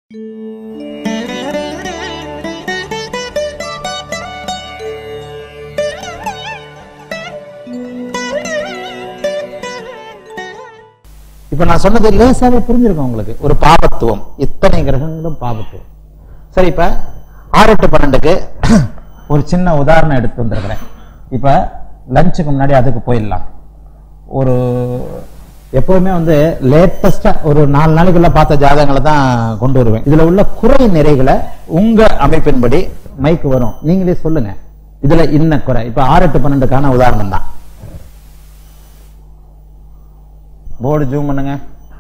இப்ப நான் சொன்னது லேசாவே புரிஞ்சிருக்கும் உங்களுக்கு ஒரு பாபத்துவம் இத்தனை கிரகங்களும் பாபத்துவம் சரி இப்ப ஆறு எட்டு பன்னெண்டுக்கு ஒரு சின்ன உதாரணம் எடுத்து வந்திருக்கிறேன் இப்ப லஞ்சுக்கு முன்னாடி அதுக்கு போயிடலாம் ஒரு எப்பவுமே வந்து லேட்டஸ்டா ஒரு நாலு நாளைக்குள்ள பார்த்த ஜாதகங்களை தான் கொண்டு வருவேன் இதுல உள்ள குறை நிறைகளை உங்க அமைப்பின்படி மைக்கு வரும் நீங்களே சொல்லுங்க இதுல இன்ன குறை இப்ப ஆறு எட்டு பன்னெண்டுக்கான உதாரணம் தான் போர்டு ஜூம் பண்ணுங்க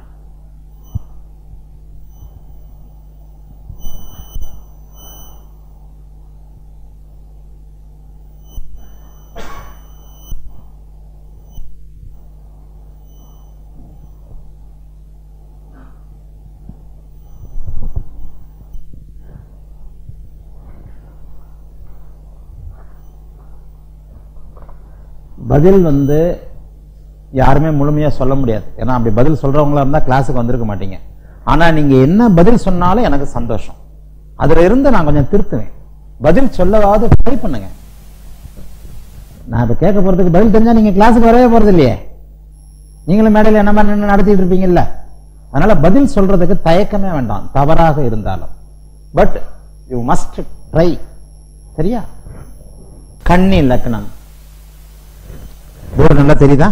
பதில் வந்து யாருமே முழுமையா சொல்ல முடியாது ஏன்னா அப்படி பதில் சொல்றவங்களா இருந்தா கிளாஸுக்கு வந்திருக்க மாட்டீங்க ஆனா நீங்க என்ன பதில் சொன்னாலும் எனக்கு சந்தோஷம் அதுல இருந்து நான் கொஞ்சம் திருத்துவேன் பதில் சொல்லவாவது ட்ரை பண்ணுங்க நான் இப்ப கேட்க போறதுக்கு பதில் தெரிஞ்சா நீங்க கிளாஸுக்கு வரவே போறது இல்லையே நீங்களும் மேடையில் என்ன மாதிரி நின்னு நடத்திட்டு இருப்பீங்கல்ல அதனால பதில் சொல்றதுக்கு தயக்கமே வேண்டாம் தவறாக இருந்தாலும் பட் யூ மஸ்ட் ட்ரை சரியா கண்ணி லக்னம் போர்டு நல்லா தெரியுதா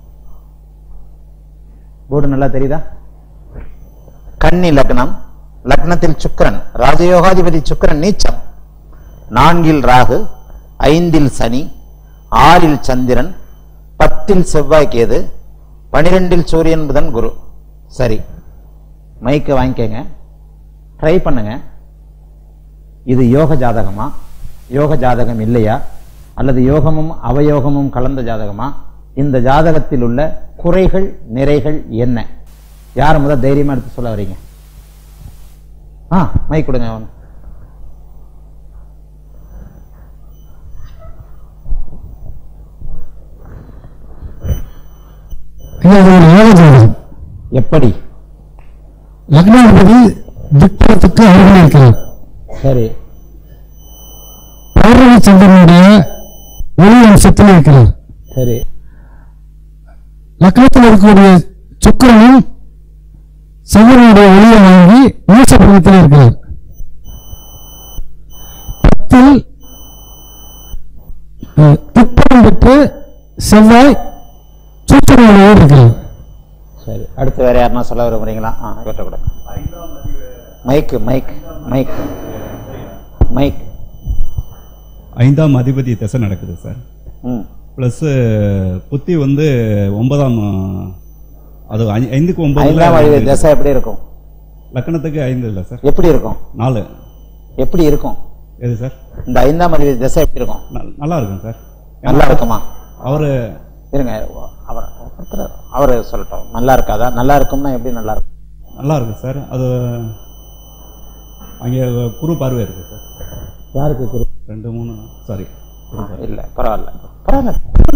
போர்டு நல்லா தெரியுதா கன்னி லக்னம் லக்னத்தில் சுக்கிரன் ராஜயோகாதிபதி சுக்கிரன் நீச்சம் நான்கில் ராகு ஐந்தில் சனி ஆறில் சந்திரன் பத்தில் செவ்வாய் கேது பனிரெண்டில் சூரியன் புதன் குரு சரி மைக்கை வாங்கிக்கங்க ட்ரை பண்ணுங்க இது யோக ஜாதகமா யோக ஜாதகம் இல்லையா அல்லது யோகமும் அவயோகமும் கலந்த ஜாதகமா இந்த ஜாதகத்தில் உள்ள குறைகள் நிறைகள் என்ன யார் முதல் தைரியமா எடுத்து சொல்ல வரீங்க ஆ மைக் கொடுங்க அவன் ஐயா, இது ஒரு யோக ஜாதகம் எப்படி லக்னாதிபதி திக்பலத்துக்கு அருகில் இருக்கிறார் சரி பௌர்ணமி சந்திரனுடைய ஒளி அம்சத்தில் இருக்கிறார் சரி லக்னத்தில் இருக்கக்கூடிய சுக்கிரனும் செவ்வனுடைய ஒளியை வாங்கி நீசபுரத்தில் இருக்கிறார் பத்தில் அஹ், திக்பலம் பெற்று செவ்வாய் சூத்திரனுடைய இருக்கிறார் சரி அடுத்து வேற யாருன்னா சொல்ல விரும்புறீங்களா ஆ இவர்கிட்ட கொடுங்க மைக் மைக் மைக் மைக் ஐந்தாம் அதிபதி திசை நடக்குது சார் ம் ப்ளஸ் புத்தி வந்து ஒன்பதாம் அஹ், அது ஐ- ஐந்துக்கு ஐந்தாம் அறிவு ஒன்பது தசை எப்படி இருக்கும் லக்கணத்துக்கு ஐந்து இல்லை சார் எப்படி இருக்கும் நாலு எப்படி இருக்கும் எது சார் இந்த ஐந்தாம் அறிவு தசை எப்படி இருக்கும் நல்- நல்லா இருக்கும் சார் நல்லா இருக்குமா அவரு இருங்க அவர் ஒருத்தர் அவரு சொல்லட்டும் நல்லா இருக்காதா நல்லா இருக்கும்னா எப்படி நல்லா இருக்கும் நல்லா இருக்கு சார் அது அங்கே குரு பார்வை இருக்கு சார் யாருக்கு குரு ரெண்டு மூணு சாரி ஆ, இல்ல பரவாயில்ல பரவாயில்ல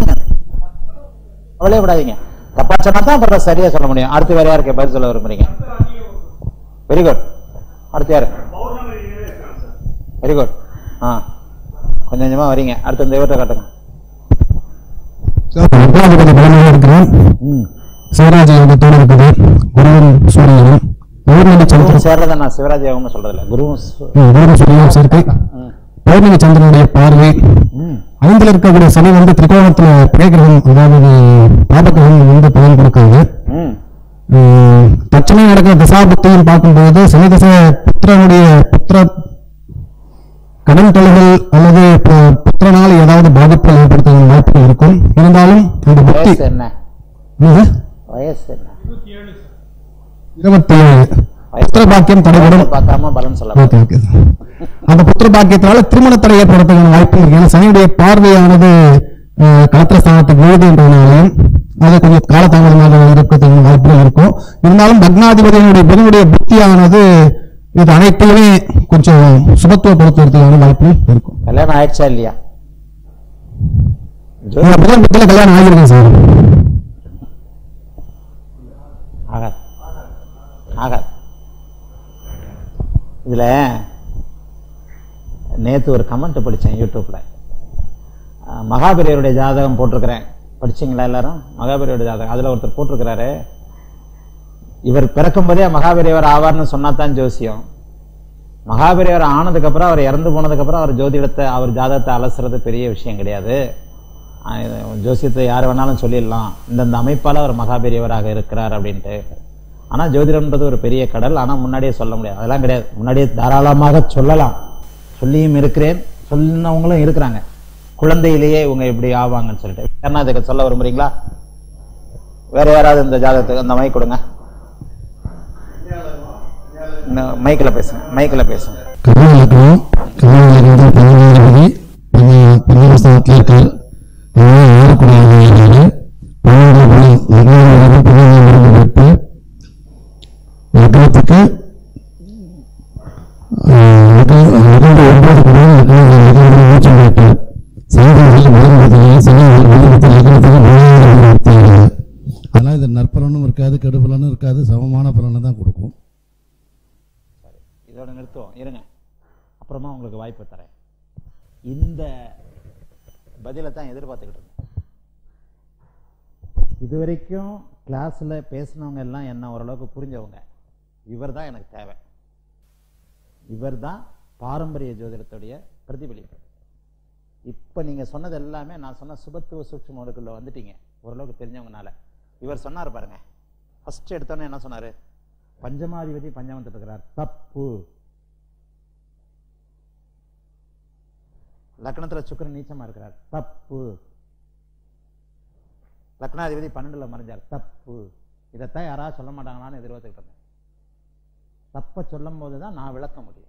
அவளே விடாதீங்க தப்பா சொன்னா தான் அப்புறம் சரியா சொல்ல முடியும் அடுத்து வேற யாருக்கு பதில் சொல்ல விரும்புறீங்க வெரி குட் அடுத்து யாரு வெரி குட் ஆ கொஞ்சம் கொஞ்சமா வரீங்க அடுத்து இந்த இவர்கிட்ட காட்டுங்க லக்னாதிபதி பலமாக இருக்கிறார் ம் சிவராஜ யோகத்தோடு இருக்குது குருவும் சூரியனும் பௌர்ணமி சந்திரன் சேர்றத நான் சிவராஜ் யோகம்னு சொல்றதில்ல குருவும் சு- குரு சூரியனும் சேர்க்கை ம். பௌர்ணமி சந்திரனுடைய பார்வை ம் ஐந்துல இருக்கக்கூடிய சனி வந்து திரிகோணத்துல பிரேகிரகம் அதாவது பாபகிரகம் வந்து பலன் கொடுக்காது ம் உம், தட்சணை நடக்கிற தசாபுத்தியும் பார்க்கும்போது சனி தசை புத்திரனுடைய புத்திர கடன் தொலைகள் அல்லது பு- புத்திரனால் ஏதாவது பாதிப்புகள் ஏற்படுத்த வாய்ப்புகள் இருக்கும் இருந்தாலும் இந்த புத்தி வயசு என்ன என்னது? வயசு என்ன இருபத்தி ஏழு புத்திர பாக்கியம் தடைபடும் பார்க்காம பலன் சொல்ல ஓகே ஓகே அந்த புத்திர பாக்கியத்தினால திருமண தடை ஏற்படுறதுக்கான வாய்ப்பு இருக்கு ஏன்னா சனியுடைய பார்வையானது அஹ், களத்திர ஸ்தானத்துக்கு விழுது என்றனாலையும் அது கொஞ்சம் காலதாமதமாக இருக்கிறதுக்கு வாய்ப்புகள் இருக்கும் இருந்தாலும் பக்னாதிபதியினுடைய புதனுடைய புத்தியானது இது அனைத்தையுமே கொஞ்சம் சுபத்துவப்படுத்துவதற்கான வாய்ப்புகள் இருக்கும் கல்யாணம் ஆயிடுச்சா இல்லையா இந்த புதன் புத்தில கல்யாணம் ஆகிருக்கேன் சார் ஆகாது ஆகாது இதுல நேத்து ஒரு கமெண்ட் படிச்சேன் யூடியூப்ல அஹ், மகாபெரியருடைய ஜாதகம் போட்டிருக்கிறேன் படிச்சீங்களா எல்லாரும் மகாபெரியருடைய ஜாதகம் அதுல ஒருத்தர் போட்டிருக்கிறாரு இவர் பிறக்கும் போதே மகாபெரியவர் ஆவார்னு சொன்னாதான் ஜோசியம் மகாபெரியவர் ஆனதுக்கு அப்புறம் அவர் இறந்து போனதுக்கு அப்புறம் அவர் ஜோதிடத்தை அவர் ஜாதகத்தை அலசுறது பெரிய விஷயம் கிடையாது ஆஹ் இது ஜோசியத்தை யார் வேணாலும் சொல்லிடலாம் இந்தந்த அமைப்பால அவர் மகாபெரியவராக இருக்கிறார் அப்படின்ட்டு ஆனா ஜோதிடம்ன்றது ஒரு பெரிய கடல் ஆனா முன்னாடியே சொல்ல முடியாது அதெல்லாம் கிடையாது முன்னாடியே தாராளமாக சொல்லலாம் சொல்லியும் இருக்கிறேன் சொன்னவங்களும் இருக்கிறாங்க குழந்தையிலேயே இவங்க இப்படி ஆவாங்கன்னு சொல்லிட்டு என்ன இதுக்கு சொல்ல விரும்புறீங்களா வேற யாராவது இந்த ஜாதகத்துக்கு இந்த மைக் கொடுங்க இந்த மைக்கில் பேசுங்க மைக்கில் பேசுங்க கர்ம இலக்கணம் கர்ம இலக்கணத்தில் பதினேழு பதி பன்னெண்டு ஸ்தானத்தில் இருக்கார் அதனால ஏறக்கூடிய இருக்காரு பன்னெண்டு பணம் லக்னம் பதினேழு பெற்று லக்னத்துக்கு ஆஹ், லக்னம் லக்னத்து ஒன்பது பணம் லக்னம் லக்னத்தில் நீச்சம் பெற்று சனிதர்கள் முதல் சனி முதலத்தில் லக்னத்துக்கு பதினேழு அதனால் இது நற்பலனும் இருக்காது கெடுபலனும் இருக்காது சமமான பலனை தான் கொடுக்கும் இதோட நிறுத்துவோம் இருங்க அப்புறமா உங்களுக்கு வாய்ப்பு தரேன் இந்த பதிலை தான் எதிர்பார்த்துக்கிட்டு இருந்தேன் இது வரைக்கும் கிளாஸ்ல பேசினவங்க எல்லாம் என்ன ஓரளவுக்கு புரிஞ்சவங்க இவர் தான் எனக்கு தேவை இவர் தான் பாரம்பரிய ஜோதிடத்துடைய பிரதிபலிப்பு இப்ப நீங்க சொன்னது எல்லாமே நான் சொன்ன சுபத்துவ சூட்சுமோடுக்குள்ள வந்துட்டீங்க ஓரளவுக்கு தெரிஞ்சவங்கனால இவர் சொன்னார் பாருங்க ஃபர்ஸ்ட் எடுத்தோன்னே என்ன சொன்னாரு பஞ்சமாதிபதி பஞ்சமத்தில் இருக்கிறார் தப்பு லக்னத்துல சுக்கிரன் நீச்சமா இருக்கிறார் தப்பு லக்னாதிபதி பன்னெண்டுல மறைஞ்சார் தப்பு இதைத்தான் யாராவது சொல்ல மாட்டாங்களான்னு எதிர்பார்த்துக்கிட்டு இருந்தேன் தப்ப சொல்லும் போது தான் நான் விளக்க முடியும்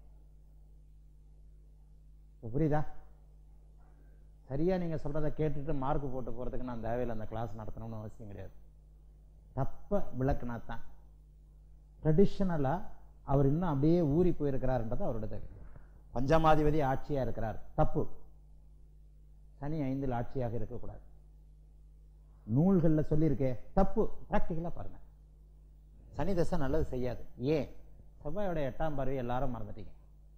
இப்ப புரியுதா சரியா நீங்க சொல்றதை கேட்டுட்டு மார்க் போட்டு போறதுக்கு நான் தேவையில்லை அந்த கிளாஸ் நடத்தணும்னு அவசியம் கிடையாது தப்ப விளக்குனா தான் ட்ரெடிஷ்னலா அவர் இன்னும் அப்படியே ஊறி போயிருக்கிறார்ன்றது அவரோட தகுதி பஞ்சமாதிபதி ஆட்சியா இருக்கிறார் தப்பு சனி ஐந்தில் ஆட்சியாக இருக்கக்கூடாது நூல்கள்ல சொல்லியிருக்கே தப்பு பிராக்டிக்கலா பாருங்க சனி தசை நல்லது செய்யாது ஏன் செவ்வாயோட எட்டாம் பார்வை எல்லாரும் மறந்துட்டீங்க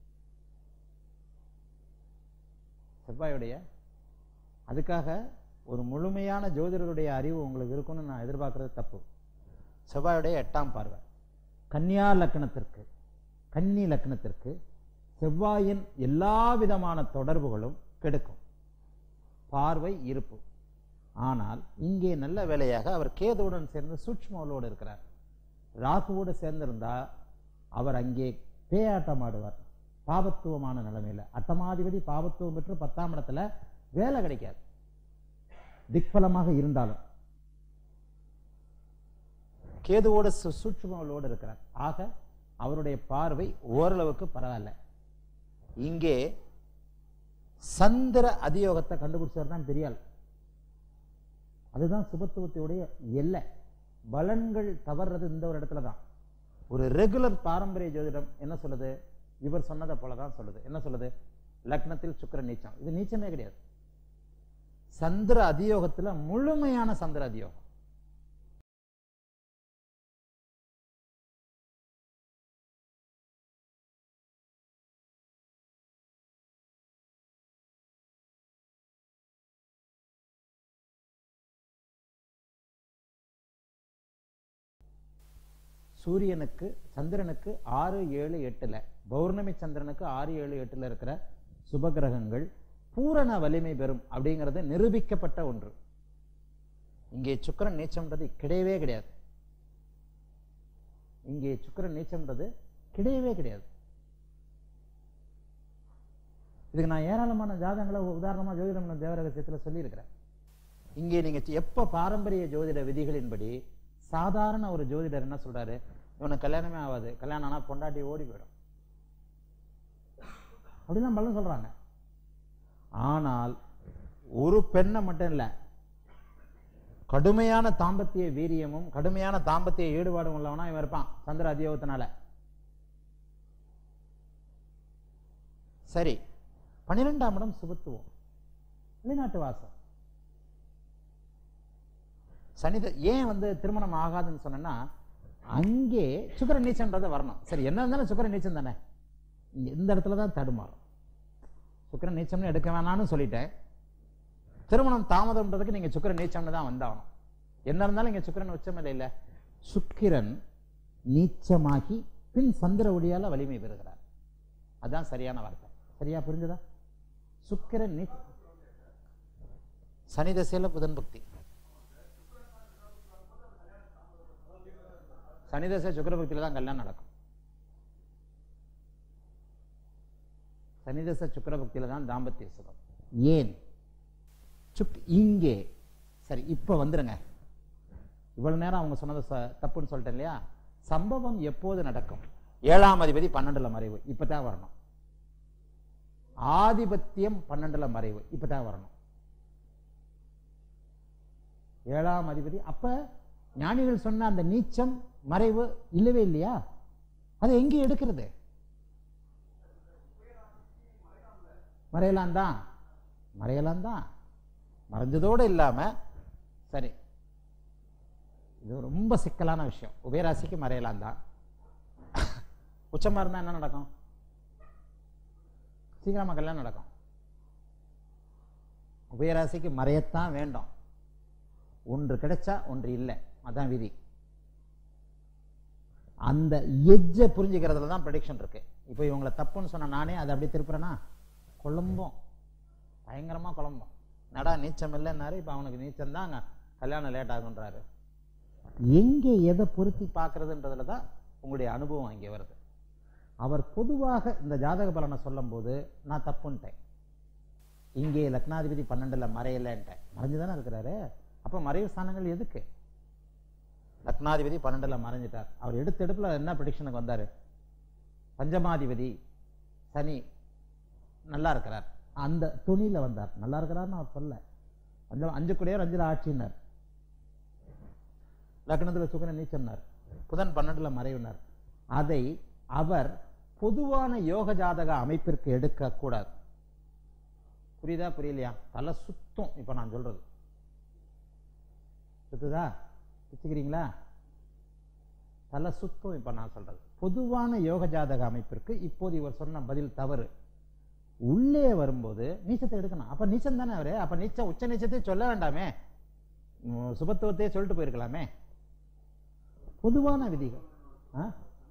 செவ்வாயுடைய அதுக்காக ஒரு முழுமையான ஜோதிடருடைய அறிவு உங்களுக்கு இருக்கும்னு நான் எதிர்பார்க்கறது தப்பு செவ்வாயுடைய எட்டாம் பார்வை கன்னியா லக்னத்திற்கு கன்னி லக்னத்திற்கு செவ்வாயின் எல்லா விதமான தொடர்புகளும் கெடுக்கும் பார்வை இருப்பு ஆனால் இங்கே நல்ல வேலையாக அவர் கேதுவுடன் சேர்ந்து சூட்சுமோலோடு இருக்கிறார் ராகுவோடு சேர்ந்திருந்தா அவர் அங்கே பேயாட்டம் ஆடுவார் பாபத்துவமான நிலைமையில அட்டமாதிபதி பாபத்துவம் பெற்று பத்தாம் இடத்துல வேலை கிடைக்காது திக்பலமாக இருந்தாலும் கேதுவோட சு- சூட்சுமங்களோடு இருக்கிறார் ஆக அவருடைய பார்வை ஓரளவுக்கு பரவாயில்ல இங்கே சந்திர அதியோகத்தை கண்டுபிடிச்சவர் தான் பெரியாள் அதுதான் சுபத்துவத்தையுடைய எல்லை பலன்கள் தவறுறது இந்த ஒரு இடத்துல தான் ஒரு ரெகுலர் பாரம்பரிய ஜோதிடம் என்ன சொல்லுது இவர் சொன்னதை போல தான் சொல்லுது என்ன சொல்லுது லக்னத்தில் சுக்கிர நீச்சம் இது நீச்சமே கிடையாது சந்திர அதியோகத்துல முழுமையான சந்திர அதியோகம் சூரியனுக்கு சந்திரனுக்கு ஆறு ஏழு எட்டுல பௌர்ணமி சந்திரனுக்கு ஆறு ஏழு எட்டுல இருக்கிற சுபகிரகங்கள் பூரண வலிமை பெறும் அப்படிங்கிறது நிரூபிக்கப்பட்ட ஒன்று இங்கே சுக்கிரன் நீச்சம்ன்றது கிடையவே கிடையாது இங்கே சுக்கிரன் நீச்சம்ன்றது கிடையவே கிடையாது இதுக்கு நான் ஏராளமான ஜாதகங்களை உதாரணமா ஜோதிடம் தேவ ரகசியத்துல சொல்லியிருக்கிறேன் இங்கே நீங்க எப்ப பாரம்பரிய ஜோதிட விதிகளின்படி சாதாரண ஒரு ஜோதிடர் என்ன சொல்றாரு இவனுக்கு கல்யாணமே ஆகாது கல்யாணம் ஆனா பொண்டாட்டி ஓடி போயிடும் அப்படிலாம் பலன் சொல்றாங்க ஆனால் ஒரு பெண்ணை மட்டும் இல்ல கடுமையான தாம்பத்திய வீரியமும் கடுமையான தாம்பத்திய ஈடுபாடும் உள்ளவனா இவன் இருப்பான் சந்திர அதியோகத்தினால சரி பன்னிரெண்டாம் இடம் சுபத்துவம் வெளிநாட்டு வாசம் சனித ஏன் வந்து திருமணம் ஆகாதுன்னு சொன்னேன்னா அங்கே சுக்கர நீச்சம்ன்றதை வரணும் சரி என்ன இருந்தாலும் சுக்கர நீச்சம் தானே இங்க இந்த இடத்துல தான் தடுமாறும் சுக்கிரன் நீச்சம்னு எடுக்க வேணாம்னு சொல்லிட்டேன் திருமணம் தாமதம்ன்றதுக்கு நீங்க சுக்கிரன் நீச்சம்னு தான் வந்தாகணும் என்ன இருந்தாலும் இங்க சுக்கிரன் உச்சம் இல்லை இல்ல சுக்கிரன் நீச்சமாகி பின் சந்திர ஒளியால வலிமை பெறுகிறார் அதான் சரியான வார்த்தை சரியா புரிஞ்சுதா சுக்கிரன் நீ சனி தசையில புதன் பக்தி சனி தசை சுக்கிர பக்தியில தான் கல்யாணம் நடக்கும் சனி தசை சுக்கிர பக்தியில தான் தாம்பத்திய சுகம் ஏன் சுக் இங்கே சரி இப்போ வந்துருங்க இவ்வளவு நேரம் அவங்க சொன்னது ச- தப்புன்னு சொல்லிட்டேன் இல்லையா சம்பவம் எப்போது நடக்கும் ஏழாம் அதிபதி பன்னெண்டுல மறைவு இப்பதான் வரணும் ஆதிபத்தியம் பன்னெண்டுல மறைவு இப்பதான் வரணும் ஏழாம் அதிபதி அப்ப ஞானிகள் சொன்ன அந்த நீச்சம் மறைவு இல்லவே இல்லையா அதை எங்க எடுக்கிறது மறையலாம் தான் மறையலாம் தான் மறைஞ்சதோடு இல்லாம சரி இது ரொம்ப சிக்கலான விஷயம் உபயராசிக்கு மறையலாம் தான் உச்சமா இருந்தா என்ன நடக்கும் சீக்கிரமா கல்யாணம் நடக்கும் உபயராசிக்கு மறையத்தான் வேண்டும் ஒன்று கிடைச்சா ஒன்று இல்லை அதான் விதி அந்த எஜ்ஜை புரிஞ்சுக்கிறதுல தான் ப்ரெடிக்ஷன் இருக்கு இப்போ இவங்களை தப்புன்னு சொன்ன நானே அதை அப்படியே திருப்புறேனா குழம்பும் பயங்கரமா குழம்பும் நடா நீச்சம் இல்லைன்னாரு இப்போ அவனுக்கு நீச்சம் தான் கல்யாணம் லேட் ஆகுன்றாரு எங்கே எதை பொருத்தி பார்க்கறதுன்றதுல தான் உங்களுடைய அனுபவம் இங்கே வருது அவர் பொதுவாக இந்த ஜாதக பலனை சொல்லும்போது நான் தப்புன்ட்டேன் இங்கே லக்னாதிபதி பன்னெண்டுல மறையலன்ட்டேன் மறைஞ்சுதானே இருக்கிறாரு அப்ப மறைவு ஸ்தானங்கள் எதுக்கு லக்னாதிபதி பன்னெண்டுல மறைஞ்சிட்டார் அவர் எடுத்த எடுப்புல என்ன ப்ரிடிக்ஷனுக்கு வந்தாரு பஞ்சமாதிபதி சனி நல்லா இருக்கிறார் அந்த துணியில வந்தார் நல்லா இருக்கிறார்னு அவர் சொல்ல அஞ்சு அஞ்சு குடையார் அஞ்சுல ஆட்சினார் லக்னத்துல சுக்கரன் நீச்சம்னார் புதன் பன்னெண்டுல மறைவினார் அதை அவர் பொதுவான யோக ஜாதக அமைப்பிற்கு எடுக்க கூடாது புரியுதா புரியலையா தலை சுத்தம் இப்ப நான் சொல்றது சுத்துதா வச்சுக்கிறீங்களா தலை சுத்தம் இப்ப நான் சொல்றது பொதுவான யோக ஜாதக அமைப்பிற்கு இப்போது இவர் சொன்ன பதில் தவறு உள்ளே வரும்போது நீச்சத்தை எடுக்கணும் அப்ப நீச்சம் தானே அவரு அப்ப நீச்சம் உச்ச நீச்சத்தை சொல்ல வேண்டாமே உம், சுபத்துவத்தையே சொல்லிட்டு போயிருக்கலாமே பொதுவான விதிகள் ஆ?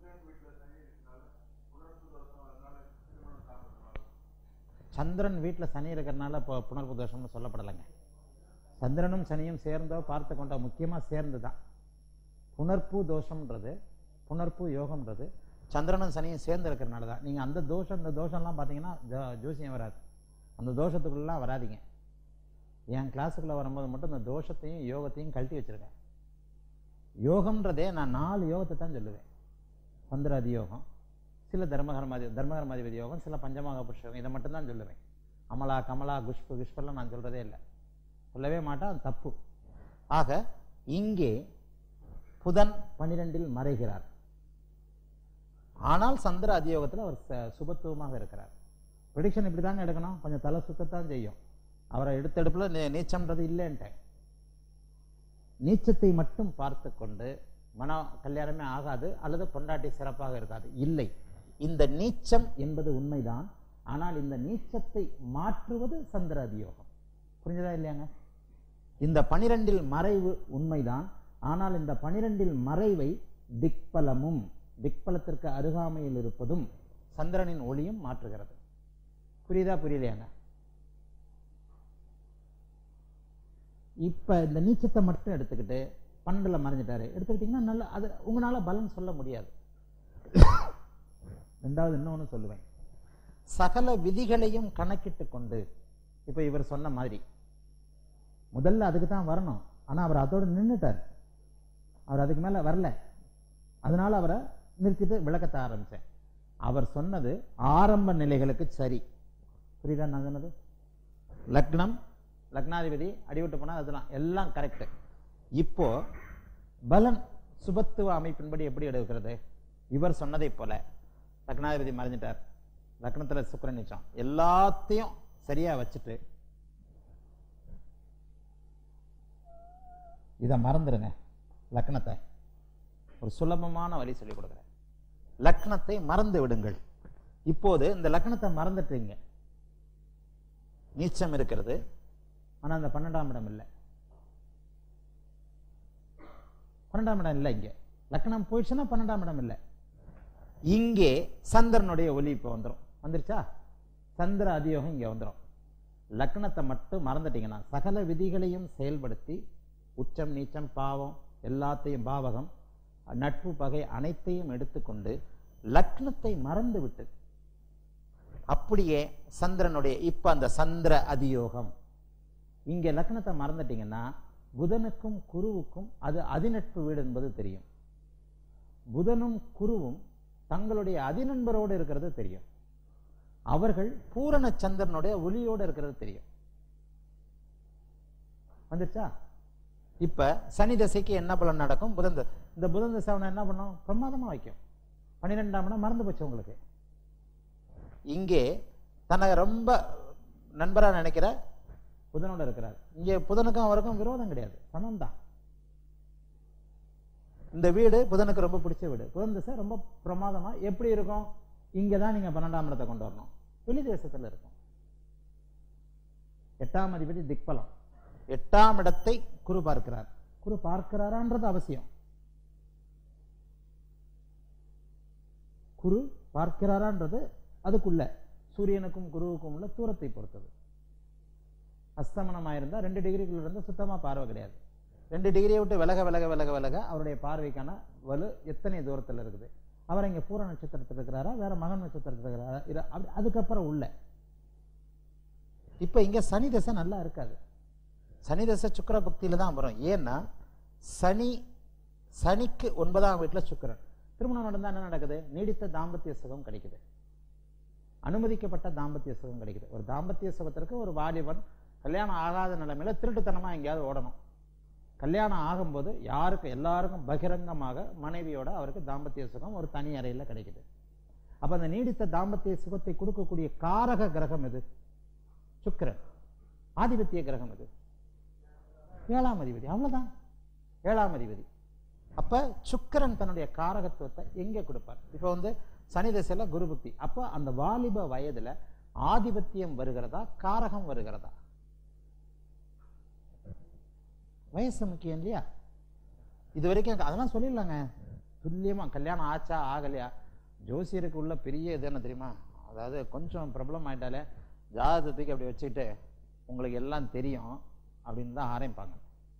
சந்திரன் வீட்டுல சனி இருக்கிறனால இப்போ புனர்பு தோஷம்னு சொல்லப்படலைங்க சந்திரனும் சனியும் சேர்ந்தோ பார்த்து கொண்டோ முக்கியமா சேர்ந்து தான் புனர்ப்பு தோஷம்ன்றது புனர்ப்பு யோகம்ன்றது சந்திரனும் சனியும் சேர்ந்து இருக்கிறனால தான் நீங்க அந்த தோஷம் இந்த தோஷம்லாம் பார்த்தீங்கன்னா ஜோ- ஜோசியம் வராது அந்த தோஷத்துக்குள்ளலாம் வராதீங்க என் கிளாஸுக்குள்ள வரும்போது மட்டும் இந்த தோஷத்தையும் யோகத்தையும் கழட்டி வச்சிருக்கேன் யோகம்ன்றதே நான் நாலு யோகத்தை தான் சொல்லுவேன் சந்திராதி யோகம் சில தர்மகர்மாதி தர்மகர்மாதிபதி யோகம் சில பஞ்சமாக புருஷம் இதை மட்டும் தான் சொல்லுவேன் அமலா கமலா குஷ்பு குஷ்பெல்லாம் நான் சொல்றதே இல்லை சொல்லவே மாட்டேன் அது தப்பு ஆக இங்கே புதன் பன்னிரெண்டில் மறைகிறார் ஆனால் சந்திர அதியோகத்தில் அவர் ச- சுபத்துவமாக இருக்கிறார் ப்ரிடிக்ஷன் இப்படி தாங்க எடுக்கணும் கொஞ்சம் தலை சுத்தத்தான் செய்யும் அவரை எடுத்தெடுப்புல நீ- நீச்சம்ன்றது இல்லைன்ட்டேன் நீச்சத்தை மட்டும் பார்த்து கொண்டு மன கல்யாணமே ஆகாது அல்லது பொண்டாட்டி சிறப்பாக இருக்காது இல்லை இந்த நீச்சம் என்பது உண்மைதான் ஆனால் இந்த நீச்சத்தை மாற்றுவது சந்திர அதியோகம் புரிஞ்சதா இல்லையாங்க இந்த பனிரெண்டில் மறைவு உண்மைதான் ஆனால் இந்த பனிரெண்டில் மறைவை திக்பலமும் திக்பலத்திற்கு அருகாமையில் இருப்பதும் சந்திரனின் ஒளியும் மாற்றுகிறது புரியுதா புரியலையாங்க இப்ப இந்த நீச்சத்தை மட்டும் எடுத்துக்கிட்டு பன்னெண்டுல மறைஞ்சிட்டாரு எடுத்துக்கிட்டீங்கன்னா நல்ல அது உங்களால பலன் சொல்ல முடியாது ரெண்டாவது இன்னொன்னு சொல்லுவேன் சகல விதிகளையும் கணக்கிட்டு கொண்டு இப்ப இவர் சொன்ன மாதிரி முதல்ல அதுக்கு தான் வரணும் ஆனா அவர் அதோட நின்னுட்டார் அவர் அதுக்கு மேல வரல அதனால அவரை நிறுத்திட்டு விளக்கத்த ஆரம்பிச்சேன் அவர் சொன்னது ஆரம்ப நிலைகளுக்கு சரி புரியுதா நான் சொன்னது லக்னம் லக்னாதிபதி அடிவிட்டு போனா அதெல்லாம் எல்லாம் கரெக்ட் இப்போ பலன் சுபத்துவ அமைப்பின்படி எப்படி எடுக்கிறது இவர் சொன்னதை போல லக்னாதிபதி மறைஞ்சிட்டார் லக்னத்துல சுக்கிரன் நீச்சம் எல்லாத்தையும் சரியா வச்சுட்டு இதை மறந்துடுங்க லக்னத்தை ஒரு சுலபமான வழி சொல்லிக் கொடுக்குறேன் லக்னத்தை மறந்து விடுங்கள் இப்போது இந்த லக்னத்தை மறந்துட்டீங்க நீச்சம் இருக்கிறது ஆனா அந்த பன்னெண்டாம் இடம் இல்லை பன்னெண்டாம் இடம் இல்லை இங்க லக்னம் போயிடுச்சுன்னா பன்னெண்டாம் இடம் இல்லை இங்கே சந்திரனுடைய ஒளி இப்போ வந்துரும் வந்துருச்சா சந்திர அதியோகம் இங்க வந்துரும் லக்னத்தை மட்டும் மறந்துட்டீங்கன்னா சகல விதிகளையும் செயல்படுத்தி உச்சம் நீச்சம் பாவம் எல்லாத்தையும் பாவகம் நட்பு பகை அனைத்தையும் எடுத்துக்கொண்டு லக்னத்தை மறந்து விட்டு அப்படியே சந்திரனுடைய இப்ப அந்த சந்திர அதியோகம் இங்க லக்னத்தை மறந்துட்டீங்கன்னா புதனுக்கும் குருவுக்கும் அது அதிநட்பு வீடு என்பது தெரியும் புதனும் குருவும் தங்களுடைய அதிநண்பரோடு இருக்கிறது தெரியும் அவர்கள் பூரண சந்திரனுடைய ஒளியோடு இருக்கிறது தெரியும் வந்துருச்சா இப்ப சனி தசைக்கு என்ன பலன் நடக்கும் புதன் த- இந்த புதன் தசை அவனை என்ன பண்ணும் பிரமாதமா வைக்கும் பன்னிரெண்டாம் இடம் மறந்து போச்சு உங்களுக்கு இங்கே தன்னை ரொம்ப நண்பரா நினைக்கிற புதனோட இருக்கிறார் இங்கே புதனுக்கும் அவருக்கும் விரோதம் கிடையாது சமம் தான் இந்த வீடு புதனுக்கு ரொம்ப பிடிச்ச வீடு புதன் திசை ரொம்ப பிரமாதமா எப்படி இருக்கும் இங்க தான் நீங்க பன்னெண்டாம் இடத்தை கொண்டு வரணும் வெளி தேசத்துல இருக்கும் எட்டாம் அதிபதி திக்பலம் எட்டாம் இடத்தை குரு பார்க்கிறார் குரு பார்க்கிறாரான்றது அவசியம் குரு பார்க்கிறாரான்றது அதுக்குள்ள சூரியனுக்கும் குருவுக்கும் உள்ள தூரத்தை பொறுத்தது அஸ்தமனமாயிருந்தா ரெண்டு டிகிரிக்குள்ள இருந்தா சுத்தமா பார்வை கிடையாது ரெண்டு டிகிரியை விட்டு விலக விலக விலக விலக அவருடைய பார்வைக்கான வலு எத்தனை தூரத்துல இருக்குது அவர் இங்க பூர நட்சத்திரத்தில் இருக்கிறாரா வேற மகன் நட்சத்திரத்தில் இருக்கிறாரா இல்ல அப்படி அதுக்கப்புறம் உள்ள இப்ப இங்க சனி தசை நல்லா இருக்காது சனி தசை சுக்கிர பக்தியில தான் வரும் ஏன்னா சனி சனிக்கு ஒன்பதாம் வீட்டுல சுக்கிரன் திருமணம் நடந்தா என்ன நடக்குது நீடித்த தாம்பத்திய சுகம் கிடைக்குது அனுமதிக்கப்பட்ட தாம்பத்திய சுகம் கிடைக்குது ஒரு தாம்பத்திய சுகத்திற்கு ஒரு வாலிபன் கல்யாணம் ஆகாத நிலைமையில திருட்டுத்தனமா எங்கேயாவது ஓடணும் கல்யாணம் ஆகும்போது யாருக்கு எல்லாருக்கும் பகிரங்கமாக மனைவியோட அவருக்கு தாம்பத்திய சுகம் ஒரு தனி அறையில கிடைக்குது அப்ப அந்த நீடித்த தாம்பத்திய சுகத்தை கொடுக்கக்கூடிய காரக கிரகம் எது சுக்கிரன் ஆதிபத்திய கிரகம் எது ஏழாம் அதிபதி அவ்வளவுதான் ஏழாம் அதிபதி அப்ப சுக்கிரன் தன்னுடைய காரகத்துவத்தை எங்க கொடுப்பார் இப்ப வந்து சனி திசையில குரு புக்தி அப்ப அந்த வாலிப வயதுல ஆதிபத்தியம் வருகிறதா காரகம் வருகிறதா வயசு முக்கியம் இல்லையா இது வரைக்கும் அதெல்லாம் சொல்லிடலாங்க துல்லியமா கல்யாணம் ஆச்சா ஆகலையா ஜோசியருக்கு உள்ள பெரிய இது என்ன தெரியுமா அதாவது கொஞ்சம் ப்ராப்ளம் ஆயிட்டாலே ஜாதகத்துக்கு அப்படி வச்சுக்கிட்டு உங்களுக்கு எல்லாம் தெரியும் அப்படின்னு தான் ஆரம்பிப்பாங்க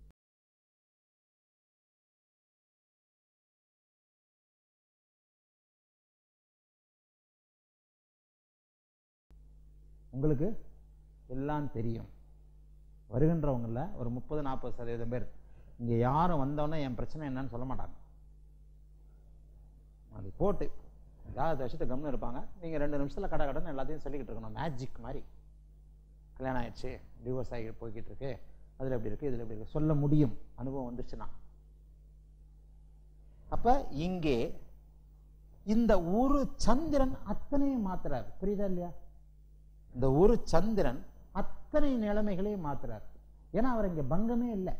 உங்களுக்கு எல்லாம் தெரியும் வருகின்றவங்கள ஒரு முப்பது நாற்பது சதவீதம் பேர் இங்க யாரும் வந்தோன்னே என் பிரச்சனை என்னன்னு சொல்ல மாட்டாங்க அது போட்டு ஜாதகத்தை வச்சுட்டு கம்னு இருப்பாங்க நீங்க ரெண்டு நிமிஷத்துல கடை கடன் எல்லாத்தையும் சொல்லிக்கிட்டு இருக்கணும் மேஜிக் மாதிரி கல்யாணம் ஆயிடுச்சு டிவோர்ஸ் ஆகி போய்கிட்டு இருக்கு அதுல எப்படி இருக்கு இதுல எப்படி இருக்கு சொல்ல முடியும் அனுபவம் வந்துருச்சுன்னா அப்ப இங்கே இந்த ஒரு சந்திரன் அத்தனையும் மாத்துறார் புரியுதா இல்லையா இந்த ஒரு சந்திரன் அத்தனை நிலைமைகளையும் மாத்துறார் ஏன்னா அவர் இங்க பங்கமே இல்லை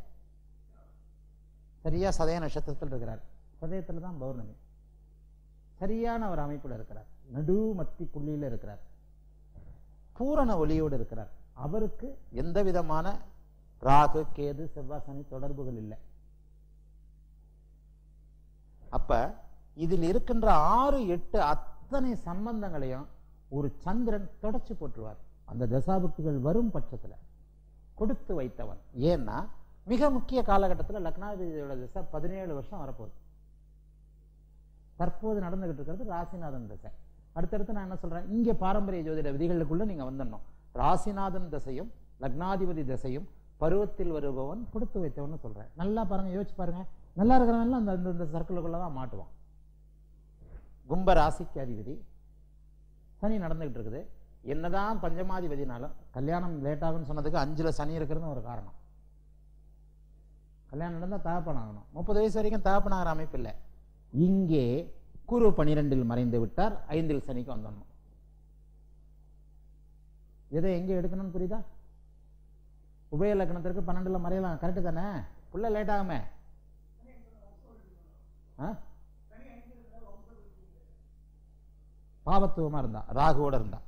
சரியா சதய நட்சத்திரத்தில் இருக்கிறார் சதயத்துல தான் பௌர்ணமி சரியான ஒரு அமைப்புல இருக்கிறார் நடு மத்தி புள்ளியில இருக்கிறார் பூரண ஒளியோடு இருக்கிறார் அவருக்கு எந்த விதமான ராகு கேது செவ்வாய் சனி தொடர்புகள் இல்லை அப்ப இதில் இருக்கின்ற ஆறு எட்டு அத்தனை சம்பந்தங்களையும் ஒரு சந்திரன் தொடச்சு போட்டுருவார் அந்த தசாபுக்திகள் வரும் பட்சத்துல கொடுத்து வைத்தவன் ஏன்னா மிக முக்கிய காலகட்டத்தில் லக்னாதிபதியோட திசை பதினேழு வருஷம் வரப்போகுது தற்போது நடந்துகிட்டு இருக்கிறது ராசிநாதன் திசை அடுத்தடுத்து நான் என்ன சொல்றேன் இங்க பாரம்பரிய ஜோதிட விதிகளுக்குள்ள நீங்க வந்துடணும் ராசிநாதன் திசையும் லக்னாதிபதி திசையும் பருவத்தில் வருபவன் கொடுத்து வைத்தவன் சொல்றேன் நல்லா பாருங்க யோசிச்சு பாருங்க நல்லா இருக்கிறவன் அந்த இந்த- இந்த சர்க்கிளுக்குள்ள தான் மாட்டுவான் கும்ப ராசிக்கு அதிபதி சனி நடந்துகிட்டு இருக்குது என்னதான் பஞ்சமாதிபதினாலும் கல்யாணம் லேட் ஆகும்னு சொன்னதுக்கு அஞ்சுல சனி இருக்கிறது ஒரு காரணம் கல்யாணம் நடந்தா தகப்பன் ஆகணும் முப்பது வயசு வரைக்கும் தகப்பன் ஆகிற அமைப்பு இல்லை இங்கே குரு பனிரெண்டில் மறைந்து விட்டார் ஐந்தில் சனிக்கு வந்துடணும் எதை எங்க எடுக்கணும்னு புரியுதா உபய லக்னத்திற்கு பன்னெண்டுல மறையலாம் கரெக்டு தானே புள்ள லேட் ஆகுமே ஆ? பாவத்துவமா இருந்தா ராகுவோட இருந்தா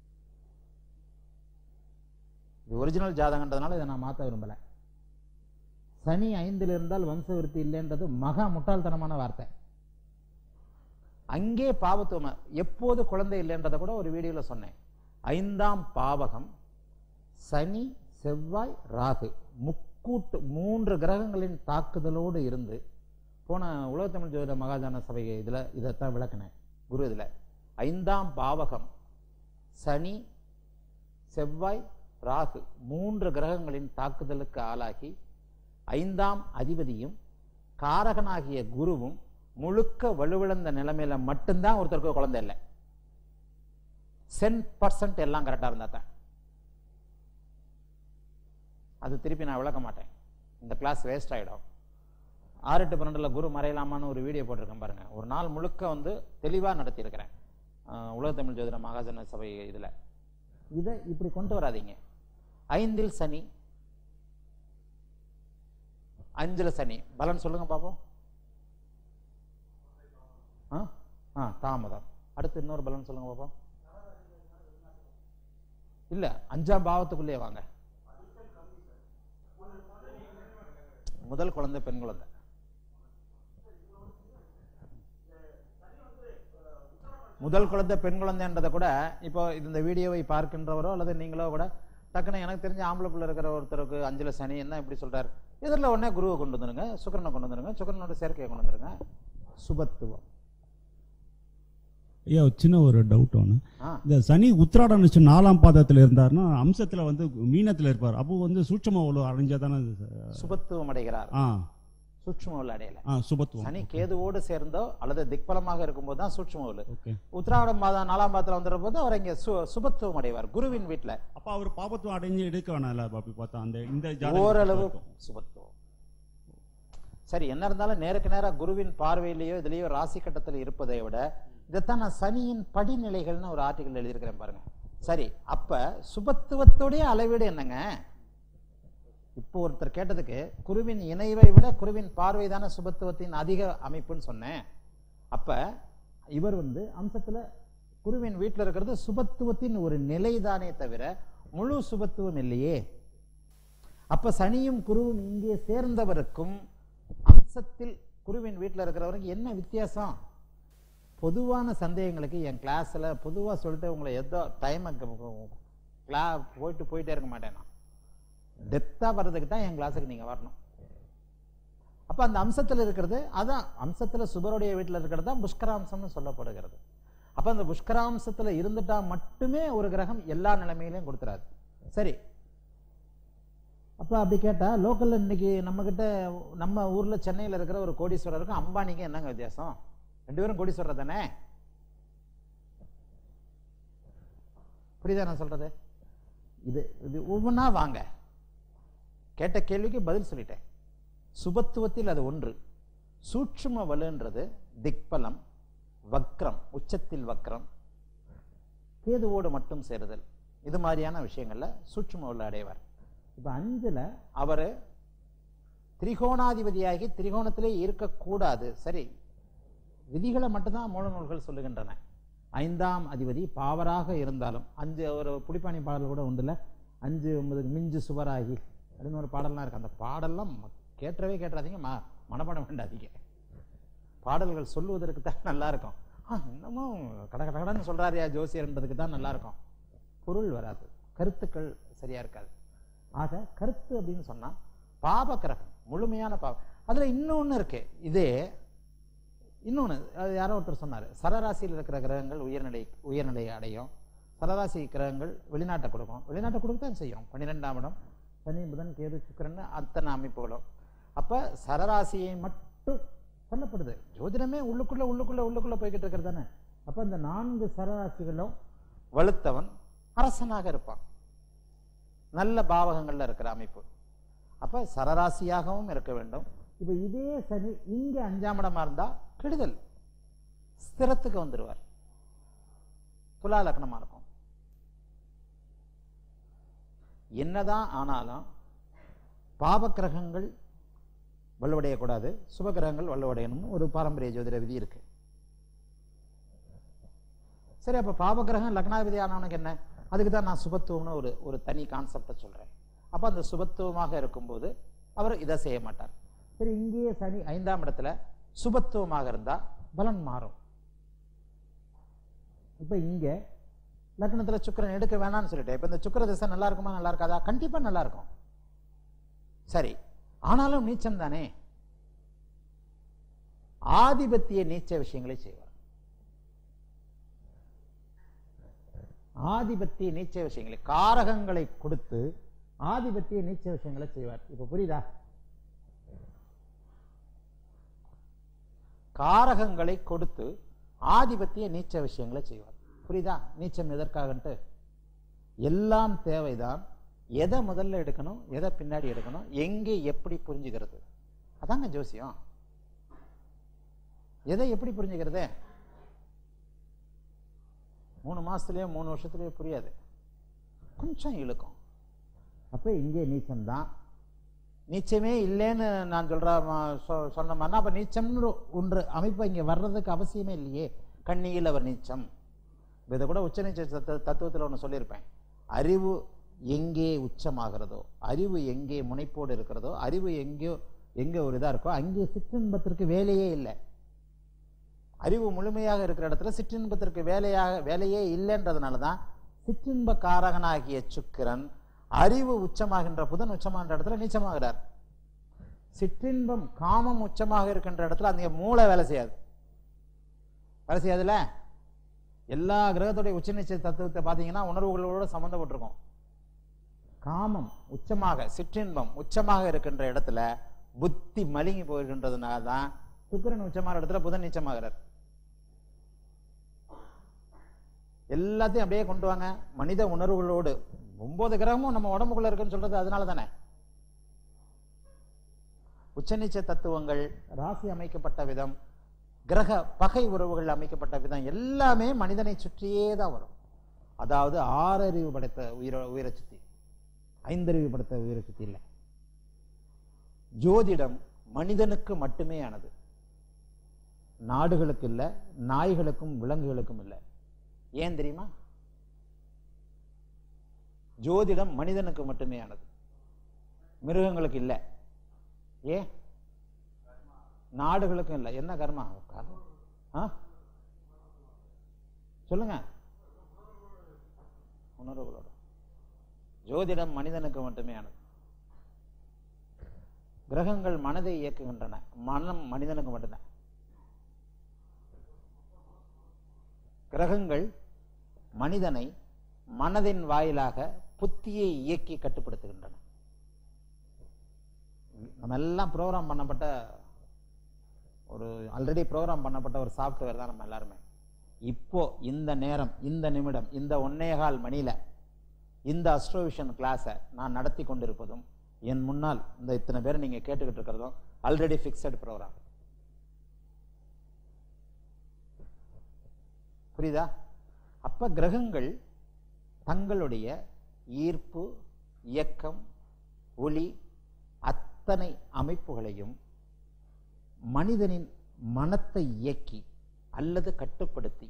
இது ஒரிஜினல் ஜாதகன்றதுனால இதை நான் மாத்த விரும்பல சனி ஐந்தில் இருந்தால் வம்ச விருத்தி இல்லைன்றது மகா முட்டாள்தனமான வார்த்தை அங்கே பாவத்துவம் எப்போது குழந்தை இல்லைன்றதை கூட ஒரு வீடியோல சொன்னேன் ஐந்தாம் பாவகம் சனி செவ்வாய் ராகு முக்கூட்டு மூன்று கிரகங்களின் தாக்குதலோடு இருந்து போன உலகத்தமிழ் ஜோதிட மகாஜன சபை இதுல இதைத்தான் விளக்குனேன் குரு இதுல ஐந்தாம் பாவகம் சனி செவ்வாய் ராகு மூன்று கிரகங்களின் தாக்குதலுக்கு ஆளாகி ஐந்தாம் அதிபதியும் காரகனாகிய குருவும் முழுக்க வலுவிழந்த நிலைமையில மட்டும்தான் ஒருத்தருக்கு குழந்தை இல்லை சென் பர்சன்ட் எல்லாம் கரெக்டா இருந்தா தான் அது திருப்பி நான் விளக்க மாட்டேன் இந்த கிளாஸ் வேஸ்ட் ஆயிடும் ஆறு எட்டு பன்னெண்டுல குரு மறையலாமான்னு ஒரு வீடியோ போட்டிருக்கேன் பாருங்க ஒரு நாள் முழுக்க வந்து தெளிவா நடத்தியிருக்கிறேன் ஆஹ் உலக தமிழ் ஜோதிட மகாஜன சபை இதுல இதை இப்படி கொண்டு வராதீங்க ஐந்தில் சனி அஞ்சுல சனி பலன் சொல்லுங்க பாப்போம் ஆ ஆ தாமதம் அடுத்து இன்னொரு பலன் சொல்லுங்க பாப்போம் இல்ல அஞ்சாம் பாவத்துக்குள்ளே வாங்க முதல் குழந்தை பெண் குழந்தை முதல் குழந்தை பெண் குழந்தைன்றதை கூட இப்போ இந்த வீடியோவை பார்க்கின்றவரோ அல்லது நீங்களோ கூட டக்குன்னு எனக்கு தெரிஞ்ச ஆம்பளை பிள்ளை இருக்கிற ஒருத்தருக்கு அஞ்சுல சனி என்ன இப்படி சொல்றாரு இதில் உடனே குருவை கொண்டு வந்துருங்க சுக்கரனை கொண்டு வந்துருங்க சுக்கரனோட சேர்க்கையை கொண்டு வந்துருங்க சுபத்துவம் ஐயா ஒரு சின்ன ஒரு டவுட் ஒன்று ஆ இந்த சனி உத்திராட நட்சத்திரம் நாலாம் பாதத்தில் இருந்தாருன்னா அம்சத்தில் வந்து மீனத்தில் இருப்பார் அப்போ வந்து சூட்சம அவ்வளோ அடைஞ்சா தானே அது ச- சுபத்துவம் அடைகிறார் ஆ சூட்சும உள்ள அடையல ஆ சுபத்துவம் சனி கேதுவோடு சேர்ந்தோ அல்லது திக்பலமாக இருக்கும்போது தான் சூட்சும உள்ள ஓகே உத்திராடம் மாதம் நாலாம் பாதத்துல வந்துற போது அவர் இங்க சு- சுபத்துவம் அடைவார் குருவின் வீட்டுல அப்போ அவர் பாபத்துவம் அடைஞ்சு எடுக்க வேணாம்ல அப்படி பார்த்தா அந்த இந்த ஜாதகம் ஓரளவு இருக்கும். சுபத்துவம் சரி என்ன இருந்தாலும் நேருக்கு நேரா குருவின் பார்வையிலேயோ இதுலயோ ராசி கட்டத்தில் இருப்பதை விட இதைத்தான் நான் சனியின் படிநிலைகள்னு ஒரு ஆர்டிகல் எழுதியிருக்கிறேன் பாருங்க சரி அப்ப சுபத்துவத்துடைய அளவீடு என்னங்க இப்போ ஒருத்தர் கேட்டதுக்கு குருவின் இணைவை விட குருவின் பார்வை தானே சுபத்துவத்தின் அதிக அமைப்புன்னு சொன்னேன் அப்ப இவர் வந்து அம்சத்துல குருவின் வீட்டுல இருக்கிறது சுபத்துவத்தின் ஒரு நிலைதானே தவிர முழு சுபத்துவம் இல்லையே அப்ப சனியும் குருவும் இங்கே சேர்ந்தவருக்கும் அம்சத்தில் குருவின் வீட்டில் இருக்கிறவருக்கு என்ன வித்தியாசம் பொதுவான சந்தேகங்களுக்கு என் கிளாஸ்ல பொதுவா சொல்லிட்டு உங்களை ஏதோ டைம் கிளா போயிட்டு போயிட்டே இருக்க மாட்டேன் நான் டெப்தா வர்றதுக்கு தான் என் கிளாஸுக்கு நீங்க வரணும் அப்ப அந்த அம்சத்துல இருக்கிறது அதான் அம்சத்துல சுபருடைய வீட்டில் இருக்கிறது தான் புஷ்கராம்சம்னு சொல்லப்படுகிறது அப்ப அந்த புஷ்கராம்சத்துல இருந்துட்டா மட்டுமே ஒரு கிரகம் எல்லா நிலைமையிலையும் கொடுத்துறாது சரி அப்ப அப்படி கேட்டா லோக்கல்ல இன்னைக்கு நம்ம கிட்ட நம்ம ஊர்ல சென்னையில இருக்கிற ஒரு கோடீஸ்வரருக்கும் அம்பானிக்கும் என்னங்க வித்தியாசம் ரெண்டு பேரும் கோடீஸ்வரர் தானே புரியுதா நான் சொல்றது இது இது ஒவ்வொன்றா வாங்க கேட்ட கேள்விக்கு பதில் சொல்லிட்டேன் சுபத்துவத்தில் அது ஒன்று சூட்சும வலுன்றது திக்பலம் வக்ரம் உச்சத்தில் வக்ரம் கேதுவோடு மட்டும் சேருதல் இது மாதிரியான விஷயங்கள்ல சூட்சும வலு அடைவார் இப்ப அஞ்சுல அவரு திரிகோணாதிபதியாகி திரிகோணத்திலே இருக்கக்கூடாது சரி விதிகளை மட்டும்தான் மூல நூல்கள் சொல்லுகின்றன ஐந்தாம் அதிபதி பாவராக இருந்தாலும் அஞ்சு ஒரு புலிப்பாணி பாடல் கூட உண்டுல அஞ்சு ஒன்பது மிஞ்சு சுவராகி அப்படின்னு ஒரு பாடல்லாம் இருக்கு அந்த பாடல்லாம் ம- கேட்டவே கேட்டுறாதீங்க ம மனப்பாடம் வேண்டாதீங்க பாடல்கள் சொல்லுவதற்கு தான் நல்லா இருக்கும் ஆ இன்னமும் கட கட கடன்னு சொல்றாருயா ஜோசியர்ன்றதுக்கு தான் நல்லா இருக்கும் பொருள் வராது கருத்துக்கள் சரியா இருக்காது ஆக கருத்து அப்படின்னு சொன்னா பாப கிரகம் முழுமையான பாவம் அதுல இன்னொன்னு இருக்கு இதே இன்னொன்னு அது யாரோ ஒருத்தர் சொன்னாரு சரராசியில் இருக்கிற கிரகங்கள் உயர்நிலை உயர்நிலை அடையும் சரராசி கிரகங்கள் வெளிநாட்டை கொடுக்கும் வெளிநாட்டை கொடுக்கத்தான் செய்யும் பன்னிரெண்டாம் இடம் சனி புதன் கேது சுக்கிரன் அத்தனை அமைப்புகளும் அப்ப சரராசியை மட்டும் சொல்லப்படுது ஜோதிடமே உள்ளுக்குள்ள உள்ளுக்குள்ள உள்ளுக்குள்ள போய்கிட்டு இருக்கிறது தானே அப்ப இந்த நான்கு சரராசிகளும் வலுத்தவன் அரசனாக இருப்பான் நல்ல பாவகங்கள்ல இருக்கிற அமைப்பு அப்ப சரராசியாகவும் இருக்க வேண்டும் இப்ப இதே சனி இங்க அஞ்சாம் இடமா இருந்தா கெடுதல் ஸ்திரத்துக்கு வந்துருவார் துலா லக்னமா இருக்கும் என்னதான் ஆனாலும் பாவக்கிரகங்கள் வலுவடையக்கூடாது சுபகிரகங்கள் வலுவடையணும்னு ஒரு பாரம்பரிய ஜோதிட விதி இருக்கு சரி அப்ப பாபகிரகம் லக்னாதிபதி ஆனவனுக்கு என்ன அதுக்கு தான் நான் சுபத்துவம்னு ஒரு ஒரு தனி கான்செப்டை சொல்றேன் அப்ப அந்த சுபத்துவமாக இருக்கும்போது அவர் இதை செய்ய மாட்டார் சரி இங்கேயே சனி ஐந்தாம் இடத்துல சுபத்துவமாக இருந்தா பலன் மாறும் இப்ப இங்க லக்னத்துல சுக்கிரன் எடுக்க வேணாம்னு சொல்லிட்டேன் இப்ப இந்த சுக்கிர திசை நல்லா இருக்குமா நல்லா இருக்காதா கண்டிப்பா நல்லா இருக்கும் சரி ஆனாலும் நீச்சம் தானே ஆதிபத்திய நீச்ச விஷயங்களை செய்வார் ஆதிபத்திய நீச்ச விஷயங்களை காரகங்களை கொடுத்து ஆதிபத்திய நீச்ச விஷயங்களை செய்வார் இப்ப புரியுதா காரகங்களை கொடுத்து ஆதிபத்திய நீச்ச விஷயங்களை செய்வார் புரியுதா நீச்சம் எதற்காகன்ட்டு எல்லாம் தேவைதான் எதை முதல்ல எடுக்கணும் எதை பின்னாடி எடுக்கணும் எங்கே எப்படி புரிஞ்சுக்கிறது அதாங்க ஜோசியம் எதை எப்படி புரிஞ்சுக்கிறது மூணு மாசத்துலயோ மூணு வருஷத்துலயோ புரியாது கொஞ்சம் இழுக்கும் அப்ப இங்கே நீச்சம் தான் நீச்சமே இல்லைன்னு நான் சொல்ற ம- சொ- சொன்னோம்னா அப்ப நீச்சம்னு ஒன்று அமைப்பு இங்க வர்றதுக்கு அவசியமே இல்லையே கண்ணியில் அவர் நீச்சம் இப்ப இதை கூட உச்ச நீச்ச தத்துவ- தத்துவத்துல ஒன்று சொல்லியிருப்பேன் அறிவு எங்கே உச்சமாகிறதோ அறிவு எங்கே முனைப்போடு இருக்கிறதோ அறிவு எங்கேயோ எங்கே ஒரு இதா இருக்கோ அங்கே சிற்றின்பத்திற்கு வேலையே இல்லை அறிவு முழுமையாக இருக்கிற இடத்துல சிற்றின்பத்திற்கு வேலையாக வேலையே இல்லைன்றதுனால தான் சிற்றின்ப காரகனாகிய சுக்கிரன் அறிவு உச்சமாகின்ற புதன் உச்சமாகின்ற இடத்துல நீச்சமாகிறார் சிற்றின்பம் காமம் உச்சமாக இருக்கின்ற இடத்துல அந்த மூளை வேலை செய்யாது வேலை செய்யாதுல்ல எல்லா கிரகத்துடைய உச்சநிச்சய தத்துவத்தை பார்த்தீங்கன்னா உணர்வுகளோட சம்மந்தப்பட்டிருக்கும் காமம் உச்சமாக சிற்றின்பம் உச்சமாக இருக்கின்ற இடத்துல புத்தி மலிங்கி போயிருக்கின்றதுனால தான் சுக்கிரன் உச்சமான இடத்துல புதன் நீச்சமாகிறார் எல்லாத்தையும் அப்படியே கொண்டு வாங்க மனித உணர்வுகளோடு ஒன்பது கிரகமும் நம்ம உடம்புக்குள்ள இருக்குன்னு சொல்றது அதனால தானே உச்சநீச்ச தத்துவங்கள் ராசி அமைக்கப்பட்ட விதம் கிரக பகை உறவுகள் அமைக்கப்பட்ட விதம் எல்லாமே மனிதனை சுற்றியே தான் வரும் அதாவது ஆறறிவு படைத்த உயிர உயிரை சுத்தி ஐந்தறிவு படைத்த உயிரை சுத்தி இல்லை ஜோதிடம் மனிதனுக்கு மட்டுமே ஆனது நாடுகளுக்கு இல்லை நாய்களுக்கும் விலங்குகளுக்கும் இல்லை ஏன் தெரியுமா ஜோதிடம் மனிதனுக்கு மட்டுமே ஆனது மிருகங்களுக்கு இல்லை ஏன் நாடுகளுக்கும் இல்லை என்ன கர்மா கர்மம் ஆ சொல்லுங்க உணர்வுகளோட ஜோதிடம் மனிதனுக்கு மட்டுமே ஆனது கிரகங்கள் மனதை இயக்குகின்றன மனம் மனிதனுக்கு மட்டும்தான் கிரகங்கள் மனிதனை மனதின் வாயிலாக புத்தியை இயக்கி கட்டுப்படுத்துகின்றன நம்ம எல்லாம் ப்ரோக்ராம் பண்ணப்பட்ட ஒரு ஆல்ரெடி ப்ரோக்ராம் பண்ணப்பட்ட ஒரு சாஃப்ட்வேர் தான் நம்ம எல்லாருமே இப்போ இந்த நேரம் இந்த நிமிடம் இந்த ஒன்னேகால் மணியில இந்த அஸ்ட்ரோவிஷன் கிளாஸை நான் நடத்தி கொண்டிருப்பதும் என் முன்னால் இந்த இத்தனை பேர் நீங்க கேட்டுக்கிட்டு இருக்கிறதும் ஆல்ரெடி ஃபிக்ஸட் ப்ரோக்ராம் புரியுதா அப்ப கிரகங்கள் தங்களுடைய ஈர்ப்பு இயக்கம் ஒளி அத்தனை அமைப்புகளையும் மனிதனின் மனத்தை இயக்கி அல்லது கட்டுப்படுத்தி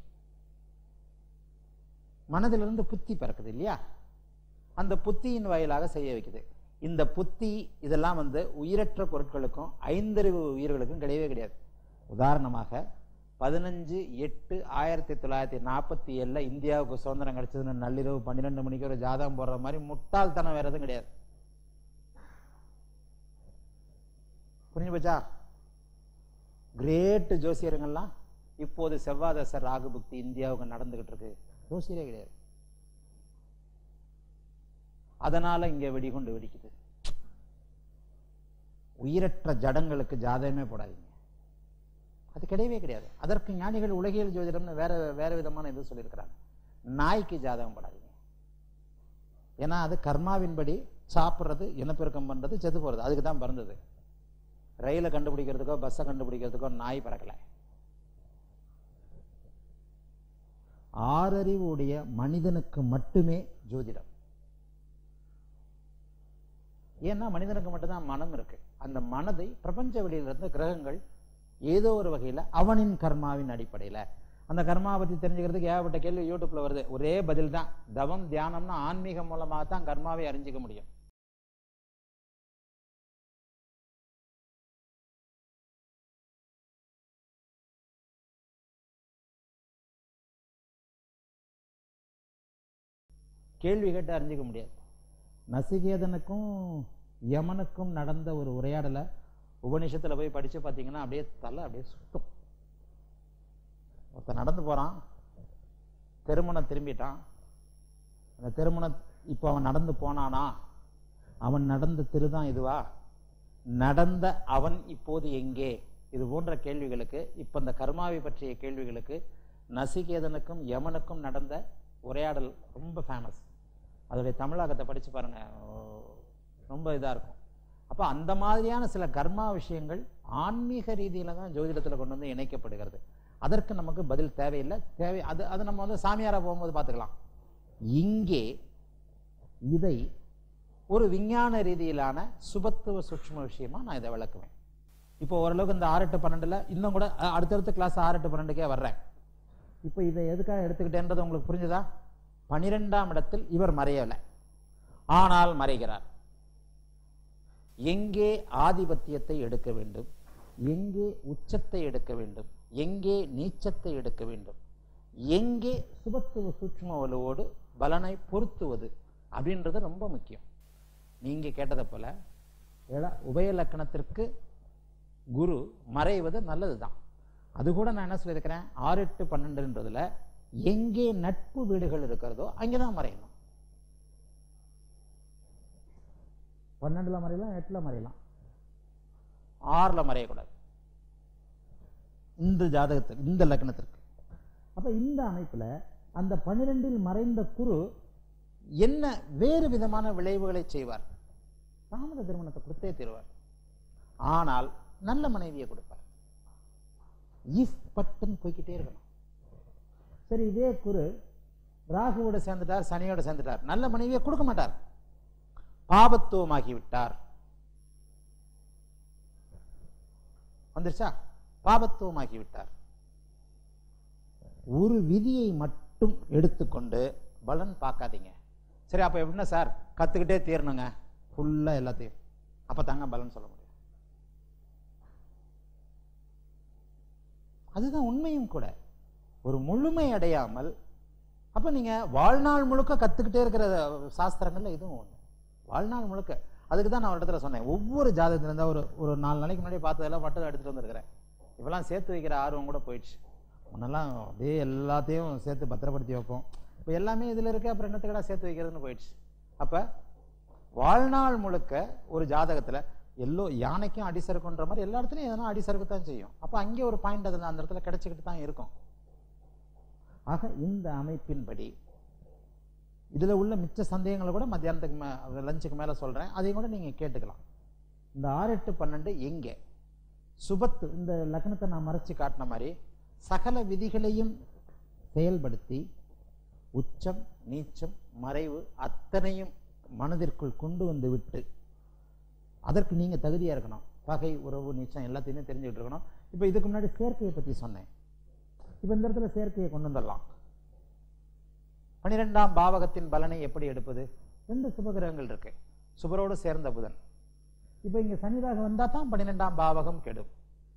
மனதிலிருந்து புத்தி பிறக்குது இல்லையா அந்த புத்தியின் வாயிலாக செய்ய வைக்குது இந்த புத்தி இதெல்லாம் வந்து உயிரற்ற பொருட்களுக்கும் ஐந்தறிவு உயிர்களுக்கும் கிடையவே கிடையாது உதாரணமாக பதினஞ்சு எட்டு ஆயிரத்தி தொள்ளாயிரத்தி நாற்பத்தி ஏழில் இந்தியாவுக்கு சுதந்திரம் கிடைச்சதுன்னு நள்ளிரவு பன்னிரெண்டு மணிக்கு ஒரு ஜாதகம் போடுற மாதிரி முட்டாள்தனம் வேற எதுவும் கிடையாது புரிஞ்சு போச்சா கிரேட் ஜோசியருங்கள்லாம் இப்போது செவ்வாதச ராகு புக்தி இந்தியாவுக்கு நடந்துகிட்டு இருக்கு ஜோசியரே கிடையாது அதனால இங்க வெடிகுண்டு வெடிக்குது உயிரற்ற ஜடங்களுக்கு ஜாதகமே போடாதீங்க அது கிடையவே கிடையாது அதற்கு ஞானிகள் உலகியல் ஜோதிடம்னு வேற வேற விதமான இது சொல்லியிருக்கிறாங்க நாய்க்கு ஜாதகம் போடாதீங்க ஏன்னா அது கர்மாவின்படி சாப்பிட்றது இனப்பெருக்கம் பண்றது செத்து போறது அதுக்கு தான் பிறந்தது ரயிலை கண்டுபிடிக்கிறதுக்கோ பஸ்ஸை கண்டுபிடிக்கிறதுக்கோ நாய் பறக்கல ஆறறிவு உடைய மனிதனுக்கு மட்டுமே ஜோதிடம் ஏன்னா மனிதனுக்கு மட்டும்தான் மனம் இருக்கு அந்த மனதை பிரபஞ்ச வெளியிலிருந்து கிரகங்கள் ஏதோ ஒரு வகையில அவனின் கர்மாவின் அடிப்படையில அந்த கர்மாவை பற்றி தெரிஞ்சுக்கிறதுக்கு ஏகப்பட்ட கேள்வி யூடியூப்ல வருது ஒரே பதில் தான் தவம் தியானம்னா ஆன்மீகம் மூலமாக தான் கர்மாவை அறிஞ்சிக்க முடியும் கேள்வி கேட்டு அறிஞ்சிக்க முடியாது நசிகேதனுக்கும் யமனுக்கும் நடந்த ஒரு உரையாடலை உபநிஷத்துல போய் படிச்சு பார்த்தீங்கன்னா அப்படியே தலை அப்படியே சுத்தம் ஒருத்தன் நடந்து போறான் திருமணம் திரும்பிட்டான் அந்த திருமணம் இப்போ அவன் நடந்து போனானா அவன் நடந்த திருதான் இதுவா நடந்த அவன் இப்போது எங்கே இது போன்ற கேள்விகளுக்கு இப்போ இந்த கர்மாவை பற்றிய கேள்விகளுக்கு நசிகேதனுக்கும் யமனுக்கும் நடந்த உரையாடல் ரொம்ப ஃபேமஸ் அதோடைய தமிழாக்கத்தை படிச்சு பாருங்க ரொம்ப இதா இருக்கும் அப்போ அந்த மாதிரியான சில கர்மா விஷயங்கள் ஆன்மீக ரீதியில தான் ஜோதிடத்துல கொண்டு வந்து இணைக்கப்படுகிறது அதற்கு நமக்கு பதில் தேவையில்லை தேவை அது அது நம்ம வந்து சாமியாரா போகும்போது பார்த்துக்கலாம் இங்கே இதை ஒரு விஞ்ஞான ரீதியிலான சுபத்துவ சூட்சும விஷயமா நான் இதை விளக்குவேன் இப்போ ஓரளவுக்கு இந்த ஆறு எட்டு பன்னெண்டுல இன்னும் கூட அஹ், அடுத்தடுத்த கிளாஸ் ஆறு எட்டு பன்னெண்டுக்கே வர்றேன் இப்போ இதை எதுக்காக எடுத்துக்கிட்டேன்றது உங்களுக்கு புரிஞ்சுதா பனிரெண்டாம் இடத்தில் இவர் மறையலை ஆனால் மறைகிறார் எங்கே ஆதிபத்தியத்தை எடுக்க வேண்டும் எங்கே உச்சத்தை எடுக்க வேண்டும் எங்கே நீச்சத்தை எடுக்க வேண்டும் எங்கே சுபத்துவ சூட்சும வலுவோடு பலனை பொருத்துவது அப்படின்றது ரொம்ப முக்கியம் நீங்க கேட்டதை போல ஏழா- உபய லக்கணத்திற்கு குரு மறைவது நல்லதுதான் அது கூட நான் என்ன சொல்லியிருக்கிறேன் ஆறு எட்டு பன்னெண்டுன்றதுல எங்கே நட்பு வீடுகள் இருக்கிறதோ அங்கேதான் மறையணும் பன்னெண்டுல மறையலாம் எட்டுல மறையலாம் ஆறுல மறையக்கூடாது இந்த ஜாதகத்துக்கு இந்த லக்னத்திற்கு அப்ப இந்த அமைப்புல அந்த பன்னிரெண்டில் மறைந்த குரு என்ன வேறு விதமான விளைவுகளை செய்வார் தாமத திருமணத்தை கொடுத்தே தருவார் ஆனால் நல்ல மனைவியை கொடுப்பார் இஃப் பட்டுன்னு போய்க்கிட்டே இருக்கணும் சரி இதே குரு ராகுவோட சேர்ந்துட்டார் சனியோட சேர்ந்துட்டார் நல்ல மனைவியை கொடுக்க மாட்டார் பாபத்துவமாகி விட்டார் வந்துருச்சா பாபத்துவமாகி விட்டார் ஒரு விதியை மட்டும் எடுத்துக்கொண்டு பலன் பார்க்காதீங்க சரி அப்ப எப்படின்னா சார் கத்துக்கிட்டே தீரணுங்க ஃபுல்லா எல்லாத்தையும் அப்ப தாங்க பலன் சொல்ல முடியும் அதுதான் உண்மையும் கூட ஒரு முழுமை அடையாமல் அப்ப நீங்க வாழ்நாள் முழுக்க கத்துக்கிட்டே இருக்கிற சாஸ்திரங்கள்ல இதுவும் ஒண்ணு வாழ்நாள் முழுக்க அதுக்கு தான் நான் ஒரு இடத்துல சொன்னேன் ஒவ்வொரு ஜாதகத்துல இருந்தா ஒரு ஒரு நாலு நாளைக்கு முன்னாடி பார்த்ததெல்லாம் மட்டும் எடுத்துட்டு வந்திருக்கிறேன் இப்பெல்லாம் சேர்த்து வைக்கிற ஆர்வம் கூட போயிடுச்சு முன்னெல்லாம் அப்படியே எல்லாத்தையும் சேர்த்து பத்திரப்படுத்தி வைப்போம் இப்போ எல்லாமே இதுல இருக்கு அப்புறம் என்னத்துக்கடா சேர்த்து வைக்கிறதுன்னு போயிடுச்சு அப்ப வாழ்நாள் முழுக்க ஒரு ஜாதகத்துல எல்லோ யானைக்கும் அடிசருக்குன்ற மாதிரி எல்லா இடத்துலயும் எதனா அடிசருக்குத்தான் செய்யும் அப்ப அங்கே ஒரு பாயிண்ட் அதுல அந்த இடத்துல கிடைச்சிக்கிட்டு தான் இருக்கும் ஆக இந்த அமைப்பின்படி இதுல உள்ள மிச்ச சந்தேகங்களை கூட மத்தியானத்துக்கு மே லஞ்சுக்கு மேல சொல்றேன் அதையும் கூட நீங்க கேட்டுக்கலாம் இந்த ஆறு எட்டு பன்னெண்டு எங்கே சுபத்து இந்த லக்னத்தை நான் மறைச்சு காட்டின மாதிரி சகல விதிகளையும் செயல்படுத்தி உச்சம் நீச்சம் மறைவு அத்தனையும் மனதிற்குள் கொண்டு வந்து விட்டு அதற்கு நீங்க தகுதியா இருக்கணும் பகை உறவு நீச்சம் எல்லாத்தையுமே தெரிஞ்சுக்கிட்டு இருக்கணும் இப்போ இதுக்கு முன்னாடி சேர்க்கையை பத்தி சொன்னேன் இப்போ இந்த இடத்துல சேர்க்கையை கொண்டு வந்துடலாம் பனிரெண்டாம் பாவகத்தின் பலனை எப்படி எடுப்பது ரெண்டு சுபகிரகங்கள் இருக்கு சுபரோடு சேர்ந்த புதன் இப்போ இங்க சனிதாக வந்தா தான் பன்னிரெண்டாம் பாவகம் கெடும்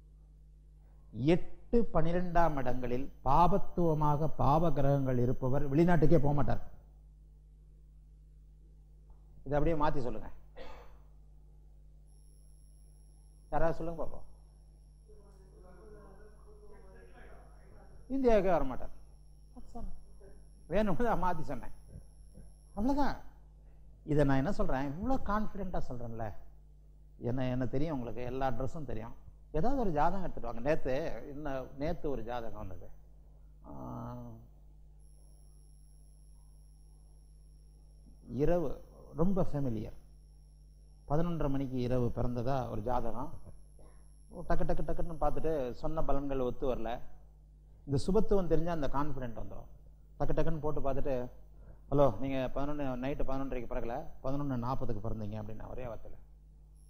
எட்டு பனிரெண்டாம் இடங்களில் பாபத்துவமாக பாவ கிரகங்கள் இருப்பவர் வெளிநாட்டுக்கே போக மாட்டார் இதை அப்படியே மாத்தி சொல்லுங்க யாராவது சொல்லுங்க பாப்போம் இந்தியாவுக்கே வர மாட்டார் வேணும்னு நான் மாத்தி சொன்னேன் அவ்வளவுதான் இதை நான் என்ன சொல்றேன் இவ்வளோ கான்ஃபிடென்ட்டா சொல்றேன்ல என்ன என்ன தெரியும் உங்களுக்கு எல்லா அட்ரஸும் தெரியும் ஏதாவது ஒரு ஜாதகம் எடுத்துட்டு வாங்க நேத்து இன்னும் நேத்து ஒரு ஜாதகம் வந்தது ஆஹ், இரவு ரொம்ப ஃபெமிலியர் பதினொன்றரை மணிக்கு இரவு பிறந்ததா ஒரு ஜாதகம் டக்கு டக்கு டக்குன்னு பார்த்துட்டு சொன்ன பலன்கள் ஒத்து வரல இந்த சுபத்துவம் தெரிஞ்சா அந்த கான்ஃபிடென்ட் வந்துடும் டக்கு டக்குன்னு போட்டு பார்த்துட்டு ஹலோ நீங்கள் பதினொன்று நைட்டு பதினொன்றரைக்கு பிறகல பதினொன்று நாற்பதுக்கு பிறந்தீங்க அப்படின்னு ஒரே வார்த்தையில்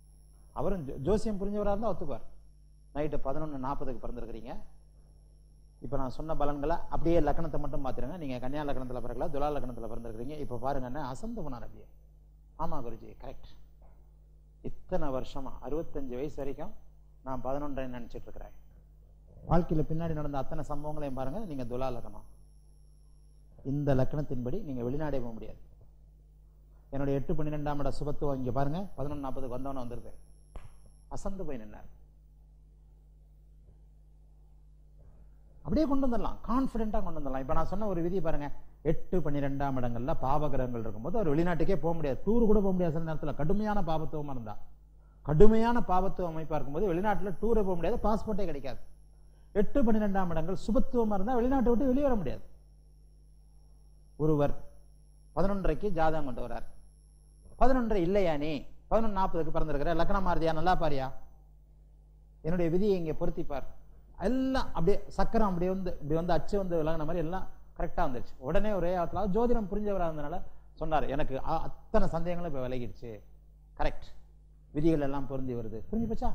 அவரும் ஜோ- ஜோசியம் புரிஞ்சவராக இருந்தால் ஒத்துப்பார் நைட்டு பதினொன்று நாற்பதுக்கு பிறந்திருக்கிறீங்க இப்போ நான் சொன்ன பலன்களை அப்படியே லக்னத்தை மட்டும் பார்த்துருங்க நீங்கள் கன்னியா லக்னத்தில் பிறக்கல துலா லக்னத்தில் பிறந்திருக்கிறீங்க இப்போ பாருங்க என்ன அசந்து போனார் அப்படியே ஆமாம் குருஜி கரெக்ட் இத்தனை வருஷமா அறுபத்தஞ்சு வயசு வரைக்கும் நான் பதினொன்றை நினைச்சிட்டு இருக்கிறேன் வாழ்க்கையில் பின்னாடி நடந்த அத்தனை சம்பவங்களையும் பாருங்க நீங்கள் துலா லக்னம் இந்த லக்னத்தின்படி நீங்கள் வெளிநாடே போக முடியாது என்னுடைய எட்டு பன்னிரெண்டாம் இட சுபத்துவம் இங்கே பாருங்க பதினொன்று நாற்பதுக்கு வந்தவன வந்திருக்கு அசந்து போய் நின்னார் அப்படியே கொண்டு வந்துடலாம் கான்ஃபிடென்ட்டாக கொண்டு வந்துடலாம் இப்போ நான் சொன்ன ஒரு விதி பாருங்க எட்டு பன்னிரெண்டாம் இடங்கள்ல பாவகிரகங்கள் இருக்கும்போது அவர் வெளிநாட்டுக்கே போக முடியாது டூர் கூட போக முடியாது சில நேரத்தில் கடுமையான பாபத்துவமாக இருந்தா கடுமையான பாவத்துவ அமைப்பாக இருக்கும்போது வெளிநாட்டில் டூரே போக முடியாது பாஸ்போர்ட்டே கிடைக்காது எட்டு பன்னிரெண்டாம் இடங்கள் சுபத்துவமாக இருந்தால் வெளிநாட்டை விட்டு வெளியே வர முடியாது ஒருவர் பதினொன்றைக்கு ஜாதகம் கொண்டு வரார் பதினொன்றை இல்லையா நீ பதினொன்று நாற்பதுக்கு பிறந்திருக்கிற லக்னம் மாறுதியா நல்லா பாரியா என்னுடைய விதியை இங்கே பொருத்திப்பார் எல்லாம் அப்படியே சக்கரம் அப்படியே வந்து இப்படி வந்து அச்சு வந்து விலகின மாதிரி எல்லாம் கரெக்டாக வந்துருச்சு உடனே ஒரே ஆத்துல ஜோதிடம் புரிஞ்சவராக இருந்தனால சொன்னார் எனக்கு அ- அத்தனை சந்தேகங்களும் இப்போ விலகிடுச்சு கரெக்ட் விதிகள் எல்லாம் பொருந்தி வருது புரிஞ்சு போச்சா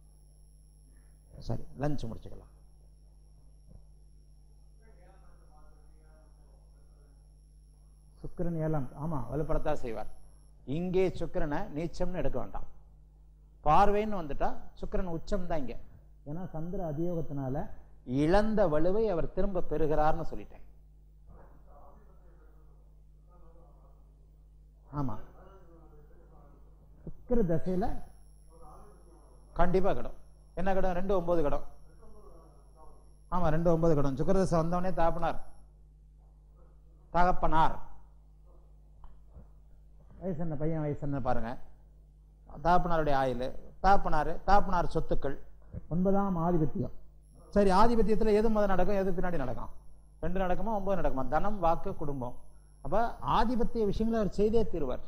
சரி லஞ்ச் முடிச்சுக்கலாம் சுக்கிரன் ஏழாம் ஆமா வலுப்படத்தான் செய்வார் இங்கே சுக்கிரனை நீச்சம்னு எடுக்க வேண்டாம் பார்வைன்னு வந்துட்டா சுக்கிரன் உச்சம் தான் இங்க ஏன்னா சந்திர அதியோகத்தினால இழந்த வலுவை அவர் திரும்ப பெறுகிறார்னு சொல்லிட்டேன் ஆமா சுக்கிர தசையில கண்டிப்பா கடும் என்ன கடம் ரெண்டு ஒன்பது கடம் ஆமா ரெண்டு ஒன்பது கடம் சுக்கிர தசை வந்தவனே தாப்பனார் தகப்பனார் வயசு என்ன பையன் வயசு என்ன பாருங்க தாப்பனாருடைய ஆயுள் தாப்பனார் தாப்பனார் சொத்துக்கள் ஒன்பதாம் ஆதிபத்தியம் சரி ஆதிபத்தியத்துல எது முதல் நடக்கும் எது பின்னாடி நடக்கும் ரெண்டு நடக்குமா ஒன்பது நடக்குமா தனம் வாக்கு குடும்பம் அப்ப ஆதிபத்திய விஷயங்களை அவர் செய்தே தீருவார்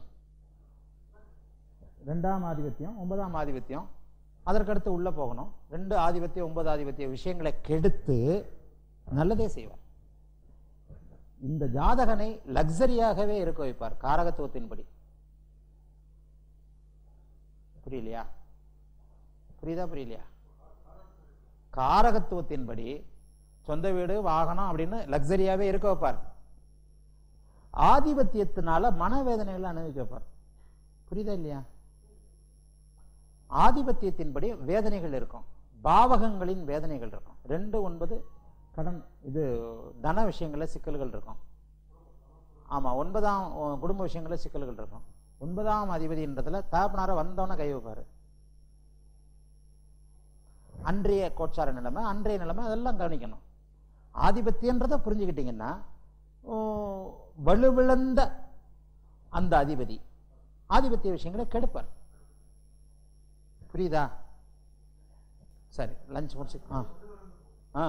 ரெண்டாம் ஆதிபத்தியம் ஒன்பதாம் ஆதிபத்தியம் அதற்கடுத்து உள்ள போகணும் ரெண்டு ஆதிபத்திய ஒன்பது ஆதிபத்திய விஷயங்களை கெடுத்து நல்லதே செய்வார் இந்த ஜாதகனை லக்ஸரியாகவே இருக்க வைப்பார் காரகத்துவத்தின்படி புரியலையா புரியுதா புரியலையா காரகத்துவத்தின்படி சொந்த வீடு வாகனம் அப்படின்னு லக்ஸரியாவே இருக்க வைப்பார் ஆதிபத்தியத்தினால மனவேதனைகளை அனுபவிக்க வைப்பார் புரியுதா இல்லையா ஆதிபத்தியத்தின்படி வேதனைகள் இருக்கும் பாவகங்களின் வேதனைகள் இருக்கும் ரெண்டு ஒன்பது கடன் இது தன விஷயங்கள்ல சிக்கல்கள் இருக்கும் ஆமா ஒன்பதாம் அஹ், குடும்ப விஷயங்கள்ல சிக்கல்கள் இருக்கும் ஒன்பதாம் அதிபதின்றதுல தாப்பனார வந்தோன்னே கை வைப்பாரு அன்றைய கோச்சார நிலைமை அன்றைய நிலைமை அதெல்லாம் கவனிக்கணும் ஆதிபத்தியன்றதை புரிஞ்சுக்கிட்டீங்கன்னா ஓ, வலுவிழந்த அந்த அதிபதி ஆதிபத்திய விஷயங்களை கெடுப்பார் புரியுதா சரி லஞ்ச் முடிச்சு ஆ ஆ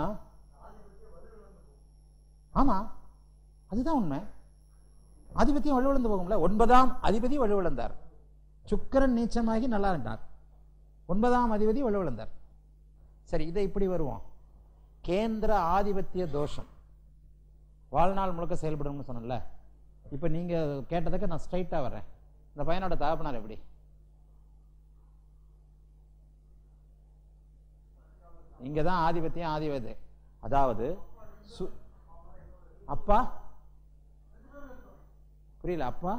ஆமா அதுதான் உண்மை ஆதிபத்தியம் வலுவிழந்து போகும்ல ஒன்பதாம் அதிபதி வலுவிழந்தார் சுக்கிரன் நீச்சமாகி நல்லா இருந்தார் ஒன்பதாம் அதிபதி வலுவிழந்தார் சரி இதை இப்படி வருவோம் கேந்திர ஆதிபத்திய தோஷம் வாழ்நாள் முழுக்க செயல்படும்னு சொன்னேன்ல இப்போ நீங்க கேட்டதுக்கு நான் ஸ்ட்ரைட்டா வரேன் இந்த பையனோட தகப்பனார் எப்படி இங்க தான் ஆதிபத்தியம் ஆதிபதி அதாவது சு- அப்பா புரியல அப்பா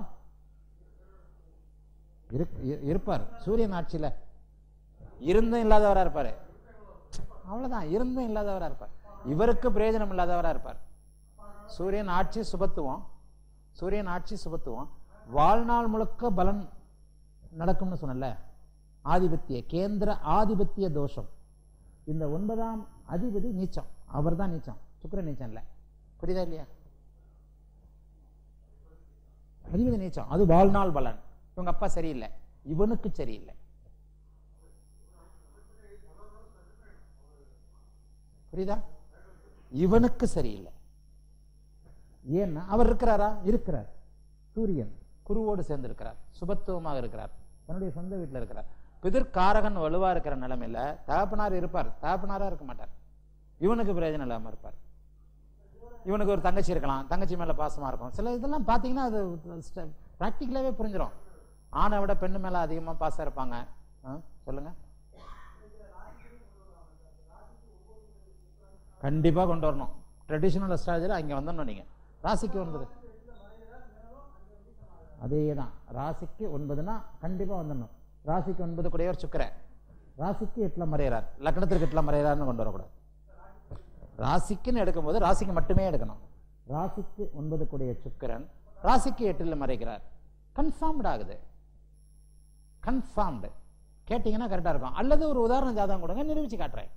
இருக்- இரு- இருப்பார் சூரியன் ஆட்சியில இருந்தும் இல்லாதவரா இருப்பாரு அவ்வளவுதான் இருந்தும் இல்லாதவரா இருப்பார் இவருக்கு பிரயோஜனம் இல்லாதவரா இருப்பார் சூரியன் ஆட்சி சுபத்துவம் சூரியன் ஆட்சி சுபத்துவம் வாழ்நாள் முழுக்க பலன் நடக்கும்னு சொன்னல ஆதிபத்திய கேந்திர ஆதிபத்திய தோஷம் இந்த ஒன்பதாம் அதிபதி நீச்சம் அவர் தான் நீச்சம் சுக்கிர நீச்சம் இல்ல புரியுதா இல்லையா அதிபதி நீச்சம் அது வாழ்நாள் பலன் இவங்க அப்பா சரியில்லை இவனுக்கு சரியில்லை புரியுதா இவனுக்கு சரியில்லை ஏன்னா அவர் இருக்கிறாரா இருக்கிறார் சூரியன் குருவோடு சேர்ந்து இருக்கிறார் சுபத்துவமாக இருக்கிறார் தன்னுடைய சொந்த வீட்டில் இருக்கிறார் பிதிர்காரகன் வலுவா இருக்கிற நிலைமையில தகப்பனார் இருப்பார் தகப்பனாரா இருக்க மாட்டார் இவனுக்கு பிரயோஜனம் இல்லாம இருப்பார் இவனுக்கு ஒரு தங்கச்சி இருக்கலாம் தங்கச்சி மேல பாசமா இருக்கும் சில இதெல்லாம் பாத்தீங்கன்னா அது ப்ராக்டிக்கலாவே புரிஞ்சிடும் ஆணை விட பெண்ணு மேல அதிகமா பாசம் இருப்பாங்க ஆ, சொல்லுங்க கண்டிப்பா கொண்டு வரணும் ட்ரெடிஷ்னல் அஸ்ட்ராலஜியில் அங்கே வந்துடணும் நீங்க ராசிக்கு ஒன்பது அதே தான் ராசிக்கு ஒன்பதுனா கண்டிப்பா வந்துடணும் ராசிக்கு ஒன்பது கூடையவர் சுக்கிரன் ராசிக்கு எட்டுல மறையிறார் லக்னத்திற்கு எட்டுல மறையிறார்னு கொண்டு வரக்கூடாது ராசிக்குன்னு எடுக்கும்போது ராசிக்கு மட்டுமே எடுக்கணும் ராசிக்கு ஒன்பது கூடிய சுக்கிரன் ராசிக்கு எட்டில் மறைக்கிறார் கன்ஃபார்ம்டு ஆகுது கன்ஃபார்ம்டு கேட்டிங்கன்னா கரெக்டாக இருக்கும் அல்லது ஒரு உதாரண ஜாதகம் கொடுங்க நிரூபிச்சு காட்டுறேன்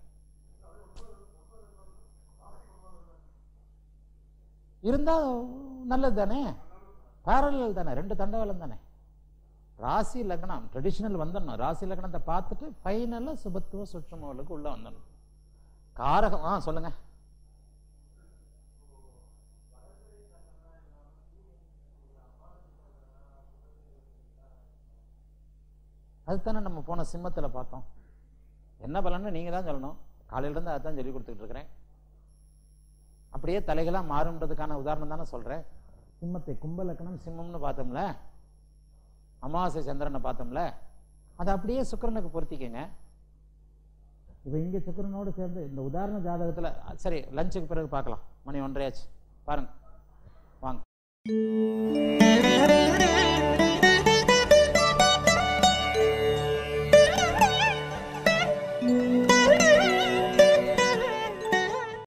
இருந்தா நல்லது தானே பேரலல் தானே ரெண்டு தண்டவாளம் தானே ராசி லக்னம் ட்ரெடிஷனல் வந்துடணும் ராசி லக்னத்தை பார்த்துட்டு ஃபைனலாக சுபத்துவ சுற்றுமவளுக்கு உள்ள வந்துடணும் காரகம் ஆ சொல்லுங்க அதுதானே நம்ம போன சிம்மத்துல பார்த்தோம் என்ன பலன்னு நீங்க தான் சொல்லணும் காலையில இருந்து அதான் சொல்லி கொடுத்துட்டு இருக்கிறேன் அப்படியே தலைகளா மாறுன்றதுக்கான உதாரணம் தானே சொல்றேன் சிம்மத்தை கும்பலக்கணம் சிம்மம்னு பார்த்தோம்ல அமாவாசை சந்திரனை பார்த்தோம்ல அதை அப்படியே சுக்கிரனுக்கு பொருத்திக்கங்க இப்போ இங்க சுக்கிரனோடு சேர்ந்து இந்த உதாரண ஜாதகத்துல சரி லஞ்சுக்கு பிறகு பார்க்கலாம் மணி ஒன்றையாச்சு பாருங்க வாங்க